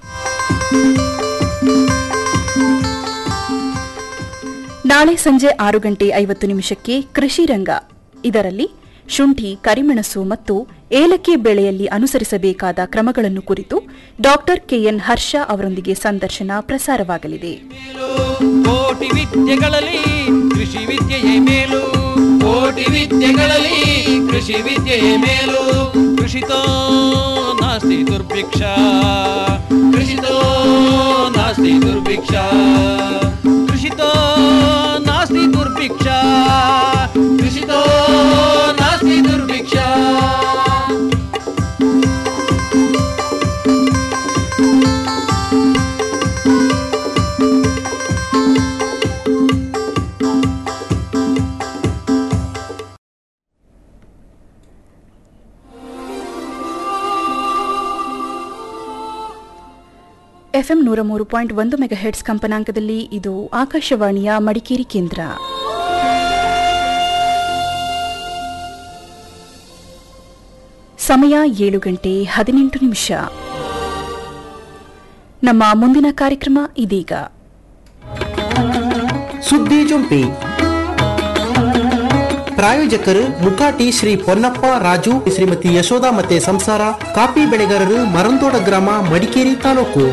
ನಾಳೆ ಸಂಜೆ ಆರು ಗಂಟೆ ಐವತ್ತು ನಿಮಿಷಕ್ಕೆ ಕೃಷಿ ರಂಗ ಇದರಲ್ಲಿ ಶುಂಠಿ ಕರಿಮೆಣಸು ಮತ್ತು ಏಲಕ್ಕಿ ಬೆಳೆಯಲ್ಲಿ ಅನುಸರಿಸಬೇಕಾದ ಕ್ರಮಗಳನ್ನು ಕುರಿತು ಡಾಕ್ಟರ್ ಕೆಎನ್ ಹರ್ಷ ಅವರೊಂದಿಗೆ ಸಂದರ್ಶನ ಪ್ರಸಾರವಾಗಲಿದೆ ಕೋಟಿ ವಿದ್ಯೆಗಳಲ್ಲಿ ಕೃಷಿ ವಿದ್ಯೆಯೇ ಮೇಲು ಕೋಟಿ ವಿದ್ಯೆಗಳಲ್ಲಿ ಕೃಷಿ ವಿದ್ಯೆಯೇ ಮೇಲು ಕೃಷಿತೋ ನಾಸ್ತಿ ದುರ್ಭಿಕ್ಷ ಕೃಷಿತೋ ನಾಸ್ತಿ ದುರ್ಭಿಕ್ಷ ಕೃಷಿತೋ ನಾಸ್ತಿ ದುರ್ಭಿಕ್ಷ ಕೃಷಿತೋ ನಾಸ್ತಿ ದುರ್ಭಿಕ್ಷ ಎಫ್ಎಂ ನೂರ ಮೂರು ಪಾಯಿಂಟ್ ಒಂದು ಮೆಗಾಹೆಟ್ಸ್ ಕಂಪನಾಂಕದಲ್ಲಿ ಇದು ಆಕಾಶವಾಣಿಯ ಮಡಿಕೇರಿ ಕೇಂದ್ರ ಸಮಯ ಏಳು ಗಂಟೆ ಹದಿನೆಂಟು ನಿಮಿಷ ನಮ್ಮ ಮುಂದಿನ ಕಾರ್ಯಕ್ರಮ ಇದೀಗ ಸುದ್ದಿ ಜೊಂಪಿ ಪ್ರಾಯೋಜಕರು ಮುಕಾಟಿ ಶ್ರೀ ಪೊನ್ನಪ್ಪ ರಾಜು ಶ್ರೀಮತಿ ಯಶೋಧ ಮತ್ತೆ ಸಂಸಾರ ಕಾಫಿ ಬೆಳೆಗಾರರು ಮರಂದೋಡ ಗ್ರಾಮ ಮಡಿಕೇರಿ ತಾಲೂಕು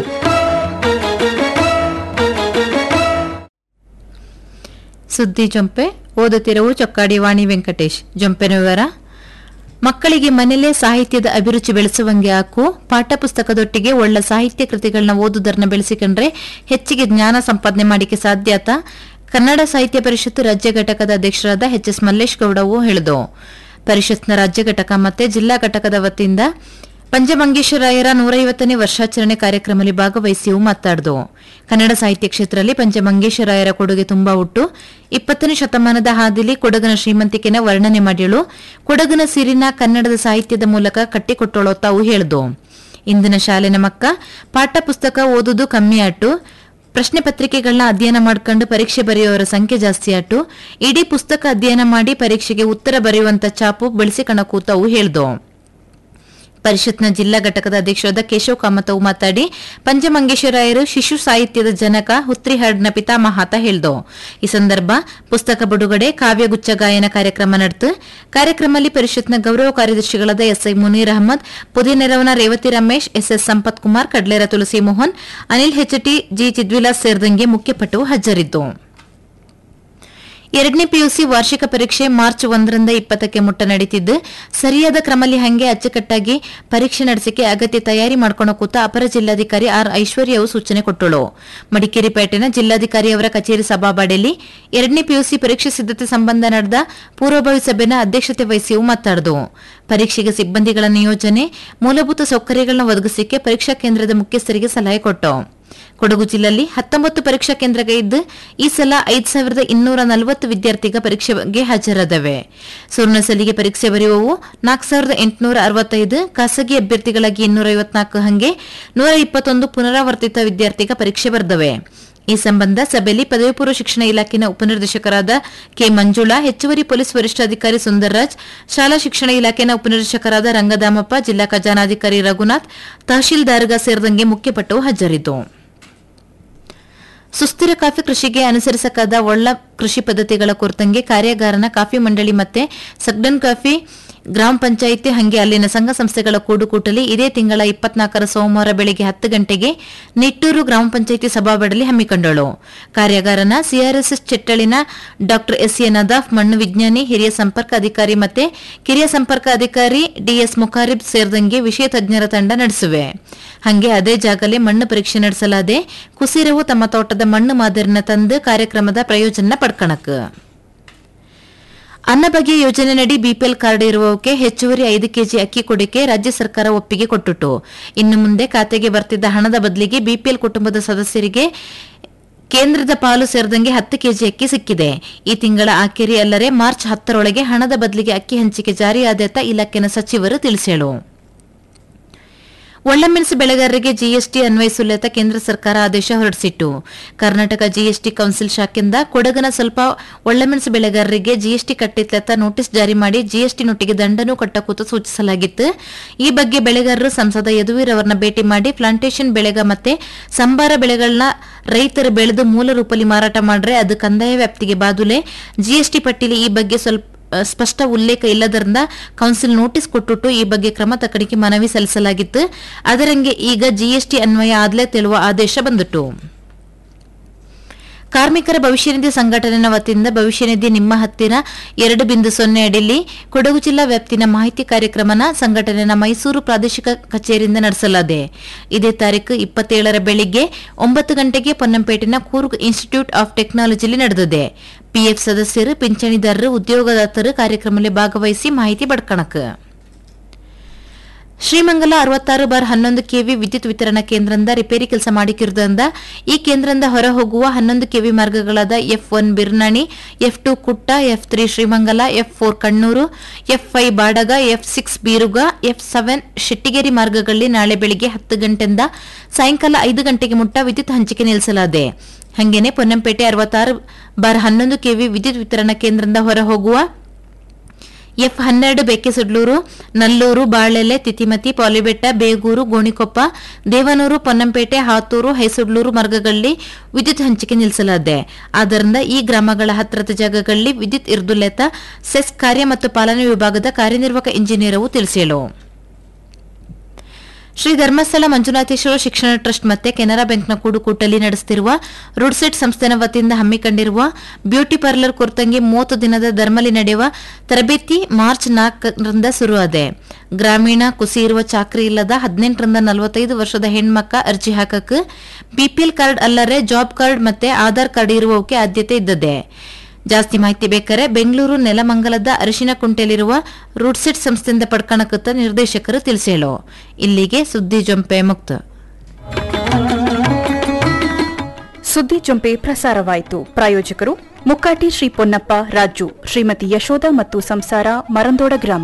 ಸುದ್ದಿ ಜೊಂಪೆ ಓದುತ್ತಿರುವ ಚೊಕ್ಕಾಡಿ ವಾಣಿ ವೆಂಕಟೇಶ್ ಜೊಂಪೆನ ವಿವರ ಮಕ್ಕಳಿಗೆ ಮನೆಯಲ್ಲೇ ಸಾಹಿತ್ಯದ ಅಭಿರುಚಿ ಬೆಳೆಸುವಂಗೆ ಹಾಕು ಪಾಠ್ಯಪುಸ್ತಕದೊಟ್ಟಿಗೆ ಒಳ್ಳೆ ಸಾಹಿತ್ಯ ಕೃತಿಗಳನ್ನ ಓದುವುದನ್ನ ಬೆಳೆಸಿಕೊಂಡ್ರೆ ಹೆಚ್ಚಿಗೆ ಜ್ಞಾನ ಸಂಪಾದನೆ ಮಾಡಿಕೆ ಸಾಧ್ಯತ ಕನ್ನಡ ಸಾಹಿತ್ಯ ಪರಿಷತ್ತು ರಾಜ್ಯ ಘಟಕದ ಅಧ್ಯಕ್ಷರಾದ ಎಚ್ ಎಸ್ ಮಲ್ಲೇಶ್ ಗೌಡವು ಹೇಳಿದು ಪರಿಷತ್ನ ರಾಜ್ಯ ಘಟಕ ಮತ್ತೆ ಜಿಲ್ಲಾ ಘಟಕದ ವತಿಯಿಂದ ಪಂಚಮಂಗೇಶ್ವರಾಯರ ನೂರೈವತ್ತನೇ ವರ್ಷಾಚರಣೆ ಕಾರ್ಯಕ್ರಮದಲ್ಲಿ ಭಾಗವಹಿಸಿ ಮಾತಾಡಿದು ಕನ್ನಡ ಸಾಹಿತ್ಯ ಕ್ಷೇತ್ರದಲ್ಲಿ ಪಂಚಮಂಗೇಶ್ವರಾಯರ ಕೊಡುಗೆ ತುಂಬಾ ಉಟ್ಟು ಇಪ್ಪತ್ತನೇ ಶತಮಾನದ ಹಾದಿಲಿ ಕೊಡಗನ ಶ್ರೀಮಂತಿಕೆನ ವರ್ಣನೆ ಮಾಡಿಳು ಕೊಡಗನ ಸಿರಿನ ಕನ್ನಡದ ಸಾಹಿತ್ಯದ ಮೂಲಕ ಕಟ್ಟಿಕೊಟ್ಟೋಳೋ ತಾವು ಹೇಳಿದು ಇಂದಿನ ಶಾಲೆನ ಮಕ್ಕ ಪಾಠ ಪುಸ್ತಕ ಓದುದು ಕಮ್ಮಿ ಆಟು ಪ್ರಶ್ನೆ ಪತ್ರಿಕೆಗಳನ್ನ ಅಧ್ಯಯನ ಮಾಡ್ಕೊಂಡು ಪರೀಕ್ಷೆ ಬರೆಯುವವರ ಸಂಖ್ಯೆ ಜಾಸ್ತಿ ಆಟು ಇಡೀ ಪುಸ್ತಕ ಅಧ್ಯಯನ ಮಾಡಿ ಪರೀಕ್ಷೆಗೆ ಉತ್ತರ ಬರೆಯುವಂತ ಚಾಪು ಬಳಸಿಕಣ ಕೂತಾವು ಹೇಳ್ದು ಪರಿಷತ್ನ ಜಿಲ್ಲಾ ಘಟಕದ ಅಧ್ಯಕ್ಷರಾದ ಕೇಶವ್ ಕಾಮತವು ಮಾತಾಡಿ ಪಂಚಮಂಗೇಶ್ವರಾಯರು ಶಿಶು ಸಾಹಿತ್ಯದ ಜನಕ ಹುತ್ರಿಹಾಡ್ನ ಪಿತಾಮಹಾತ ಹೇಳ್ದು ಈ ಸಂದರ್ಭ ಪುಸ್ತಕ ಬಿಡುಗಡೆ ಕಾವ್ಯಗುಚ್ಛ ಗಾಯನ ಕಾರ್ಯಕ್ರಮ ನಡೆದು ಕಾರ್ಯಕ್ರಮದಲ್ಲಿ ಪರಿಷತ್ನ ಗೌರವ ಕಾರ್ಯದರ್ಶಿಗಳಾದ ಎಸ್ಐ ಮುನೀರ್ ಅಹಮದ್ ಪುದಿಯ ನೆರವನ ರೇವತಿ ರಮೇಶ್ ಎಸ್ಎಸ್ ಸಂಪತ್ ಕುಮಾರ್ ಕಡ್ಲೇರ ತುಳಸಿ ಮೋಹನ್ ಅನಿಲ್ ಹೆಚ್ಟಿ ಜಿ ಚಿದ್ವಿಲಾಸ್ ಸೇರಿದಂಗೆ ಮುಖ್ಯಪಟ್ಟು ಹಾಜರಿದ್ದು ಎರಡನೇ ಪಿಯುಸಿ ವಾರ್ಷಿಕ ಪರೀಕ್ಷೆ ಮಾರ್ಚ್ ಒಂದರಿಂದ ಇಪ್ಪತ್ತಕ್ಕೆ ಮುಟ್ಟ ನಡೀತಿದ್ದು ಸರಿಯಾದ ಕ್ರಮಲ್ಲಿ ಹಂಗೆ ಅಚ್ಚುಕಟ್ಟಾಗಿ ಪರೀಕ್ಷೆ ನಡೆಸಿಕೆ ಅಗತ್ಯ ತಯಾರಿ ಮಾಡ್ಕೊಂಡು ಕೂತ ಅಪರ ಜಿಲ್ಲಾಧಿಕಾರಿ ಆರ್ ಐಶ್ವರ್ಯವು ಸೂಚನೆ ಕೊಟ್ಟಳು ಮಡಿಕೇರಿ ಪೇಟೆನ ಜಿಲ್ಲಾಧಿಕಾರಿ ಅವರ ಕಚೇರಿ ಸಭಾಬಾಡಿಯಲ್ಲಿ ಎರಡನೇ ಪಿಯುಸಿ ಪರೀಕ್ಷೆ ಸಿದ್ಧತೆ ಸಂಬಂಧ ನಡೆದ ಪೂರ್ವಭಾವಿ ಸಭೆನ ಅಧ್ಯಕ್ಷತೆ ವಹಿಸಿ ಮಾತನಾಡಿದು ಪರೀಕ್ಷೆಗೆ ಸಿಬ್ಬಂದಿಗಳ ನಿಯೋಜನೆ ಮೂಲಭೂತ ಸೌಕರ್ಯಗಳನ್ನು ಒದಗಿಸಿಕೆ ಪರೀಕ್ಷಾ ಕೇಂದ್ರದ ಮುಖ್ಯಸ್ಥರಿಗೆ ಸಲಹೆ ಕೊಟ್ಟು ಕೊಡಗು ಜಿಲ್ಲೆಯಲ್ಲಿ ಹತ್ತೊಂಬತ್ತು ಪರೀಕ್ಷಾ ಕೇಂದ್ರಗಳು ಇದ್ದು ಈ ಸಲ ಐದು ಸಾವಿರದ ಇನ್ನೂರ ನಲವತ್ತು ವಿದ್ಯಾರ್ಥಿಗ ಪರೀಕ್ಷೆಗೆ ಹಾಜರಾದವೆ ಸುರ್ಣಸಲಿಗೆ ಪರೀಕ್ಷೆ ಬರೆಯುವವು ನಾಲ್ಕು ಸಾವಿರದ ಎಂಟುನೂರ ಅರವತ್ತೈದು ಖಾಸಗಿ ಅಭ್ಯರ್ಥಿಗಳಾಗಿ ಇನ್ನೂರ ಐವತ್ನಾಲ್ಕು ಹಂಗೆ ನೂರ ಇಪ್ಪತ್ತೊಂದು ಪುನರಾವರ್ತಿತ ವಿದ್ಯಾರ್ಥಿಗ ಪರೀಕ್ಷೆ ಬರೆದವೆ ಈ ಸಂಬಂಧ ಸಭೆಯಲ್ಲಿ ಪದವಿ ಪೂರ್ವ ಶಿಕ್ಷಣ ಇಲಾಖೆನ ಉಪನಿರ್ದೇಶಕರಾದ ಕೆ ಮಂಜುಳಾ ಹೆಚ್ಚುವರಿ ಪೊಲೀಸ್ ವರಿಷ್ಠಾಧಿಕಾರಿ ಸುಂದರ್ರಾಜ್ ಶಾಲಾ ಶಿಕ್ಷಣ ಇಲಾಖೆನ ಉಪನಿರ್ದೇಶಕರಾದ ರಂಗದಾಮಪ್ಪ ಜಿಲ್ಲಾ ಖಜಾನಾಧಿಕಾರಿ ರಘುನಾಥ್ ತಹಶೀಲ್ದಾರ್ಗ ಸೇರಿದಂಗೆ ಮುಖ್ಯಪಟ್ಟವು ಹಾಜರಿದ್ದು ಸುಸ್ಥಿರ ಕಾಫಿ ಕೃಷಿಗೆ ಅನುಸರಿಸಕಾದ ಒಳ್ಳ ಕೃಷಿ ಪದ್ಧತಿಗಳ ಕುರಿತಂಗೆ ಕಾರ್ಯಾಗಾರನ ಕಾಫಿ ಮಂಡಳಿ ಮತ್ತೆ ಸಗ್ಡನ್ ಕಾಫಿ ಗ್ರಾಮ ಪಂಚಾಯಿತಿ ಹಂಗೆ ಅಲ್ಲಿನ ಸಂಘ ಸಂಸ್ಥೆಗಳ ಕೂಡುಕೂಟಲಿ ಇದೇ ತಿಂಗಳ ಇಪ್ಪತ್ನಾಲ್ಕರ ಸೋಮವಾರ ಬೆಳಗ್ಗೆ ಹತ್ತು ಗಂಟೆಗೆ ನಿಟ್ಟೂರು ಗ್ರಾಮ ಪಂಚಾಯಿತಿ ಸಭಾಬಡಲಿ ಹಮ್ಮಿಕೊಂಡಳು ಕಾರ್ಯಾಗಾರನ ಸಿಆರ್ಎಸ್ಎಸ್ ಚೆಟ್ಟಳಿನ ಡಾ ಎಸ್ ಎ ನದಾಫ್ ಮಣ್ಣು ವಿಜ್ಞಾನಿ ಹಿರಿಯ ಸಂಪರ್ಕ ಅಧಿಕಾರಿ ಮತ್ತೆ ಕಿರಿಯ ಸಂಪರ್ಕ ಅಧಿಕಾರಿ ಡಿಎಸ್ ಮುಖಾರಿಬ್ ಸೇರಿದಂಗೆ ವಿಷಯ ತಜ್ಞರ ತಂಡ ನಡೆಸುವೆ ಹಂಗೆ ಅದೇ ಜಾಗಲೇ ಮಣ್ಣು ಪರೀಕ್ಷೆ ನಡೆಸಲಾದೆ ಕುಸಿರವು ತಮ್ಮ ತೋಟದ ಮಣ್ಣು ಮಾದರಿನ ತಂದು ಕಾರ್ಯಕ್ರಮದ ಪ್ರಯೋಜನ ಪಡ್ಕಣಕ್ ಅನ್ನಭಾಗ್ಯ ಯೋಜನೆಯಡಿ ಬಿಪಿಎಲ್ ಕಾರ್ಡ್ ಇರುವವಕ್ಕೆ ಹೆಚ್ಚುವರಿ ಐದು ಕೆಜಿ ಅಕ್ಕಿ ಕೊಡಿಕೆ ರಾಜ್ಯ ಸರ್ಕಾರ ಒಪ್ಪಿಗೆ ಕೊಟ್ಟಿತು ಇನ್ನು ಮುಂದೆ ಖಾತೆಗೆ ಬರ್ತಿದ್ದ ಹಣದ ಬದಲಿಗೆ ಬಿಪಿಎಲ್ ಕುಟುಂಬದ ಸದಸ್ಯರಿಗೆ ಕೇಂದ್ರದ ಪಾಲು ಸೇರಿದಂಗೆ ಹತ್ತು ಕೆಜಿ ಅಕ್ಕಿ ಸಿಕ್ಕಿದೆ ಈ ತಿಂಗಳ ಆಖರಿ ಅಲ್ಲದೆ ಮಾರ್ಚ್ ಹತ್ತರೊಳಗೆ ಹಣದ ಬದಲಿಗೆ ಅಕ್ಕಿ ಹಂಚಿಕೆ ಜಾರಿಯಾದತ್ತ ಇಲಾಖೆನ ಸಚಿವರು ತಿಳಿಸೇಳು ಒಳ್ಳಮೆಣಸು ಬೆಳೆಗಾರರಿಗೆ ಜಿಎಸ್ಟಿ ಅನ್ವಯಿಸುಲೆತ ಕೇಂದ್ರ ಸರ್ಕಾರ ಆದೇಶ ಹೊರಡಿಸಿತ್ತು ಕರ್ನಾಟಕ ಜಿಎಸ್ಟಿ ಕೌನ್ಸಿಲ್ ಶಾಖೆಯಿಂದ ಕೊಡಗನ ಸ್ವಲ್ಪ ಒಳ್ಳಮೆಣಸು ಬೆಳೆಗಾರರಿಗೆ ಜಿಎಸ್ಟಿ ಕಟ್ಟಿತ್ಲೆತ ನೋಟಿಸ್ ಜಾರಿ ಮಾಡಿ ಜಿಎಸ್ಟಿ ನೊಟ್ಟಿಗೆ ದಂಡನೂ ಕಟ್ಟಕೂತು ಸೂಚಿಸಲಾಗಿತ್ತು ಈ ಬಗ್ಗೆ ಬೆಳೆಗಾರರು ಸಂಸದ ಯದುವೀರ್ ಅವರನ್ನ ಭೇಟಿ ಮಾಡಿ ಪ್ಲಾಂಟೇಶನ್ ಬೆಳೆಗ ಮತ್ತೆ ಸಂಬಾರ ಬೆಳೆಗಳನ್ನ ರೈತರು ಬೆಳೆದು ಮೂಲ ರೂಪಲ್ಲಿ ಮಾರಾಟ ಮಾಡ್ರೆ ಅದು ಕಂದಾಯ ವ್ಯಾಪ್ತಿಗೆ ಬಾದುಲೆ ಜಿಎಸ್ಟಿ ಪಟ್ಟಿಲಿ ಈ ಬಗ್ಗೆ ಸ್ವಲ್ಪ ಅ, ಸ್ಪಷ್ಟ ಉಲ್ಲೇಖ ಇಲ್ಲದರಿಂದ ಕೌನ್ಸಿಲ್ ನೋಟಿಸ್ ಕೊಟ್ಟುಟ್ಟು ಈ ಬಗ್ಗೆ ಕ್ರಮ ತಕ್ಕಡಿಕೆ ಮನವಿ ಸಲ್ಲಿಸಲಾಗಿತ್ತು ಅದರಂಗೆ ಈಗ ಜಿಎಸ್ಟಿ ಅನ್ವಯ ಆದ್ಲೇ ತೆಳುವ ಆದೇಶ ಬಂದಿತು ಕಾರ್ಮಿಕರ ಭವಿಷ್ಯ ನಿಧಿ ಸಂಘಟನೆಯ ವತಿಯಿಂದ ಭವಿಷ್ಯ ನಿಧಿ ನಿಮ್ಮ ಹತ್ತಿರ ಎರಡು ಬಿಂದು ಸೊನ್ನೆ ಅಡಿಯಲ್ಲಿ ಕೊಡಗು ಜಿಲ್ಲಾ ವ್ಯಾಪ್ತಿನ ಮಾಹಿತಿ ಕಾರ್ಯಕ್ರಮನ ಸಂಘಟನೆಯ ಮೈಸೂರು ಪ್ರಾದೇಶಿಕ ಕಚೇರಿಯಿಂದ ನಡೆಸಲಾಗಿದೆ ಇದೇ ತಾರೀಕು ಇಪ್ಪತ್ತೇಳರ ಬೆಳಿಗ್ಗೆ ಒಂಬತ್ತು ಗಂಟೆಗೆ ಪೊನ್ನಂಪೇಟಿನ ಕೂರ್ಗ್ ಇನ್ಸ್ಟಿಟ್ಯೂಟ್ ಆಫ್ ಟೆಕ್ನಾಲಜಿಯಲ್ಲಿ ನಡೆದಿದೆ ಪಿಎಫ್ ಸದಸ್ಯರು ಪಿಂಚಣಿದಾರರು ಉದ್ಯೋಗದಾತರು ಕಾರ್ಯಕ್ರಮದಲ್ಲಿ ಭಾಗವಹಿಸಿ ಮಾಹಿತಿ ಪಡ್ಕಣಕ್ ಶ್ರೀಮಂಗಲ ಅರವತ್ತಾರು ಬಾರ್ ಹನ್ನೊಂದು ಕೆವಿ ವಿದ್ಯುತ್ ವಿತರಣಾ ಕೇಂದ್ರದಿಂದ ರಿಪೇರಿ ಕೆಲಸ ಮಾಡಿಕಿರುವುದರಿಂದ ಈ ಕೇಂದ್ರದಿಂದ ಹೊರ ಹೋಗುವ ಹನ್ನೊಂದು ಕೆವಿ ಮಾರ್ಗಗಳಾದ F one Birnani F two Kutta F three Srimangala F four Kannur F five Badaga F six Beeruga F seven Shettigeri ಮಾರ್ಗಗಳಲ್ಲಿ ನಾಳೆ ಬೆಳಿಗ್ಗೆ ಹತ್ತು ಗಂಟೆಯಿಂದ ಸಾಯಂಕಾಲ ಐದು ಗಂಟೆಗೆ ಮುಟ್ಟ ವಿದ್ಯುತ್ ಹಂಚಿಕೆ ನಿಲ್ಲಿಸಲಾಗಿದೆ ಹಂಗೇನೆ ಪೊನ್ನಂಪೇಟೆ ಅರವತ್ತಾರು ಬಾರ್ ಹನ್ನೊಂದು ಕೆವಿ ವಿದ್ಯುತ್ ವಿತರಣಾ ಕೇಂದ್ರದಿಂದ ಹೊರ ಹೋಗುವ ಎಫ್ ಹನ್ನೆರಡು ಬೆಕ್ಕೆಸುಡ್ಲೂರು ನಲ್ಲೂರು ಬಾಳೆಲೆ ತಿತಿಮತಿ ಪಾಲಿಬೆಟ್ಟ ಬೇಗೂರು ಗೋಣಿಕೊಪ್ಪ ದೇವನೂರು ಪೊನ್ನಂಪೇಟೆ ಹಾತೂರು ಹೈಸುಡ್ಲೂರು ಮಾರ್ಗಗಳಲ್ಲಿ ವಿದ್ಯುತ್ ಹಂಚಿಕೆ ನಿಲ್ಲಿಸಲಾಗಿದೆ ಆದ್ದರಿಂದ ಈ ಗ್ರಾಮಗಳ ಹತ್ತಿರದ ಜಾಗಗಳಲ್ಲಿ ವಿದ್ಯುತ್ ಇರ್ದುಲೆತ ಸೆಸ್ ಕಾರ್ಯ ಮತ್ತು ಪಾಲನೆ ವಿಭಾಗದ ಕಾರ್ಯನಿರ್ವಾಹಕ ಇಂಜಿನಿಯರವು ತಿಳಿಸಿದರು ಶ್ರೀ ಧರ್ಮಸ್ಥಳ ಮಂಜುನಾಥೇಶ್ವರ ಶಿಕ್ಷಣ ಟ್ರಸ್ಟ್ ಮತ್ತೆ ಕೆನರಾ ಬ್ಯಾಂಕ್ನ ಕೂಡುಕೂಟಲ್ಲಿ ನಡೆಸುತ್ತಿರುವ ರುಡ್ಸೆಟ್ ಸಂಸ್ಥೆನ ವತಿಯಿಂದ ಹಮ್ಮಿಕೊಂಡಿರುವ ಬ್ಯೂಟಿ ಪಾರ್ಲರ್ ಕುರಿತಂಗೆ ಮೂವತ್ತು ದಿನದ ಧರ್ಮಲಿ ನಡೆಯುವ ತರಬೇತಿ ಮಾರ್ಚ್ ನಾಲ್ಕರಿಂದ ಶುರುವಾದೆ ಗ್ರಾಮೀಣ ಕುಸಿ ಇರುವ ಚಾಕ್ರಿ ಇಲ್ಲದ ಹದಿನೆಂಟರಿಂದ ನಲವತ್ತೈದು ವರ್ಷದ ಹೆಣ್ಮಕ್ಕ ಅರ್ಜಿ ಹಾಕಕ್ ಬಿಪಿಎಲ್ ಕಾರ್ಡ್ ಅಲ್ಲದೆ ಜಾಬ್ ಕಾರ್ಡ್ ಮತ್ತೆ ಆಧಾರ್ ಕಾರ್ಡ್ ಇರುವವಕ್ಕೆ ಆದ್ಯತೆ ಇದ್ದದೆ ಜಾಸ್ತಿ ಮಾಹಿತಿ ಬೇಕಾರೆ ಬೆಂಗಳೂರು ನೆಲಮಂಗಲದ ಅರಿಶಿನ ಕುಂಟೆಯಲ್ಲಿರುವ ರೂಟ್ಸೆಟ್ ಸಂಸ್ಥೆಯಿಂದ ಪಡ್ಕಣಕತ್ತ ನಿರ್ದೇಶಕರು ತಿಳಿಸೇಳು ಇಲ್ಲಿಗೆ ಸುದ್ದಿ ಜೊಂಪೆ ಮುಕ್ತ ಸುದ್ದಿ ಜೊಂಪೆ ಪ್ರಸಾರವಾಯಿತು ಪ್ರಾಯೋಜಕರು ಮುಕ್ಕಾಟಿ ಶ್ರೀ ಪೊನ್ನಪ್ಪ ರಾಜು ಶ್ರೀಮತಿ ಯಶೋಧ ಮತ್ತು ಸಂಸಾರ ಮರಂದೋಡ ಗ್ರಾಮ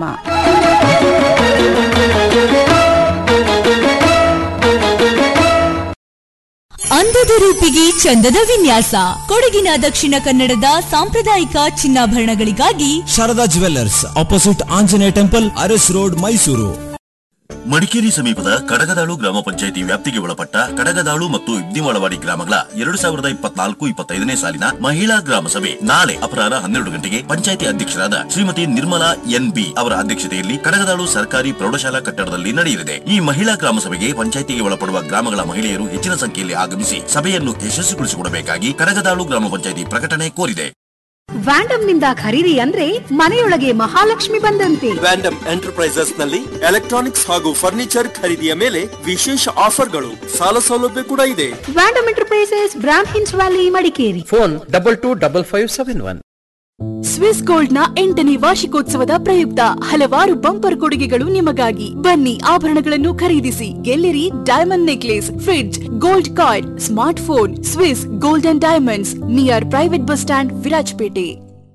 ಅಂದದ ರೂಪಿಗೆ ಚಂದದ ವಿನ್ಯಾಸ ಕೊಡಗಿನ ದಕ್ಷಿಣ ಕನ್ನಡದ ಸಾಂಪ್ರದಾಯಿಕ ಚಿನ್ನಾಭರಣಗಳಿಗಾಗಿ Sharada jewellers opposite Anjaneya temple Aras road Mysuru Madikeri ಸಮೀಪದ ಕಡಗದಾಳು ಗ್ರಾಮ ಪಂಚಾಯಿತಿ ವ್ಯಾಪ್ತಿಗೆ ಒಳಪಟ್ಟ ಕಡಗದಾಳು ಮತ್ತು ಇಬ್ನಿವಾಳವಾಡಿ ಗ್ರಾಮಗಳ ಎರಡು ಸಾವಿರದ ಇಪ್ಪತ್ನಾಲ್ಕು ಇಪ್ಪತ್ತೈದನೇ ಸಾಲಿನ ಮಹಿಳಾ ಗ್ರಾಮ ಸಭೆ ನಾಳೆ ಅಪರಾಹ್ನ ಹನ್ನೆರಡು ಗಂಟೆಗೆ ಪಂಚಾಯಿತಿ ಅಧ್ಯಕ್ಷರಾದ ಶ್ರೀಮತಿ ನಿರ್ಮಲಾ ಎನ್ ಬಿ ಅವರ ಅಧ್ಯಕ್ಷತೆಯಲ್ಲಿ ಕಡಗದಾಳು ಸರ್ಕಾರಿ ಪ್ರೌಢಶಾಲಾ ಕಟ್ಟಡದಲ್ಲಿ ನಡೆಯಲಿದೆ ಈ ಮಹಿಳಾ ಗ್ರಾಮ ಸಭೆಗೆ ಪಂಚಾಯಿತಿಗೆ ಒಳಪಡುವ ಗ್ರಾಮಗಳ ಮಹಿಳೆಯರು ಹೆಚ್ಚಿನ ಸಂಖ್ಯೆಯಲ್ಲಿ ಆಗಮಿಸಿ ಸಭೆಯನ್ನು ಯಶಸ್ವಿಗೊಳಿಸಿಕೊಡಬೇಕಾಗಿ ಕಡಗದಾಳು ಗ್ರಾಮ ಪಂಚಾಯಿತಿ ಪ್ರಕಟಣೆ ಕೋರಿದೆ ವ್ಯಾಂಡಮ್ ನಿಂದ ಖರೀದಿ ಅಂದ್ರೆ ಮನೆಯೊಳಗೆ ಮಹಾಲಕ್ಷ್ಮಿ ಬಂದಂತೆ ವ್ಯಾಂಡಮ್ ಎಂಟರ್ಪ್ರೈಸಸ್ ನಲ್ಲಿ ಎಲೆಕ್ಟ್ರಾನಿಕ್ಸ್ ಹಾಗೂ ಫರ್ನಿಚರ್ ಖರೀದಿಯ ಮೇಲೆ ವಿಶೇಷ ಆಫರ್ಗಳು ಸಾಲ ಸೌಲಭ್ಯ ಕೂಡ ಇದೆ Vandam enterprises Brahmins valley Madikeri phone double two double five seven one Swiss gold ನ ಎಂಟನೇ ವಾರ್ಷಿಕೋತ್ಸವದ ಪ್ರಯುಕ್ತ ಹಲವಾರು ಬಂಪರ್ ಕೊಡುಗೆಗಳು ನಿಮಗಾಗಿ ಬನ್ನಿ ಆಭರಣಗಳನ್ನು ಖರೀದಿಸಿ ಗೆಲ್ಲಿರಿ diamond necklace fridge gold card smart phone Swiss gold and diamonds near private bus stand Virajpet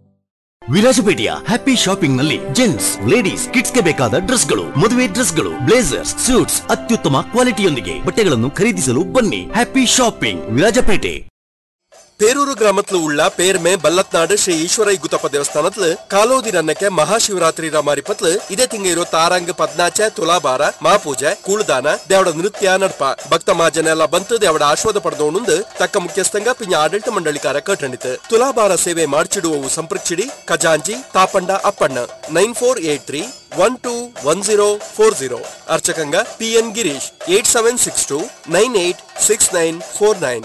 ವಿರಾಜಪೇಟೆಯ ಹ್ಯಾಪಿ ಶಾಪಿಂಗ್ ನಲ್ಲಿ ಜೆಂಟ್ಸ್ ಲೇಡೀಸ್ ಕಿಡ್ಸ್ ಗೆ ಬೇಕಾದ ಡ್ರೆಸ್ಗಳು ಮದುವೆ ಡ್ರೆಸ್ಗಳು ಬ್ಲೇಸರ್ಸ್ ಸೂಟ್ಸ್ ಅತ್ಯುತ್ತಮ ಕ್ವಾಲಿಟಿಯೊಂದಿಗೆ ಬಟ್ಟೆಗಳನ್ನು ಖರೀದಿಸಲು ಬನ್ನಿ ಹ್ಯಾಪಿ ಶಾಪಿಂಗ್ ವಿರಾಜಪೇಟೆ പേരൂർ ഗ്രാമത്തിൽ ഉള്ള പേർമേ ബല്ലത്നാട് ശ്രീ ഈശ്വര ഇഗുത്തപ്പ ദേവസ്ഥാനത്തില് കാലോതി നന്നಕ್ಕೆ ಮಹಾಶಿವರಾತ್ರಿ ರಾಮಾರಿಪತ್ಲು ಇದೇ ತಿಂಗ ಇರೋ ತಾರಂಗ್ ಪದ್ನಾಚೆ ತುಲಾಭಾರ ಮಾಪೂಜೆ ಕೂಳುದಾನ ದೇವಡ ನೃತ್ಯ ನಡ್ಪ ಭಕ್ತ ಮಾಜನ ಎಲ್ಲ ಬಂತು ದೇವಡ ಆಶ್ವಾದ ಪಡೆದೋಣುಂದು ತಕ್ಕ ಮುಖ್ಯಸ್ಥಂಗ ಪಿಂಜ ಆಡಳಿತ ಮಂಡಳಿಕಾರ ಕಟ್ಟಣಿತು ತುಲಾಭಾರ ಸೇವೆ ಮಾಡ್ಚಿಡುವವು ಸಂಪರ್ಕಿಸಿಡಿ ಖಜಾಂಜಿ Thapanda Appanna nine four eight three one two one zero four zero ಅರ್ಚಕಂಗ P N Girish eight seven six two nine eight six nine four nine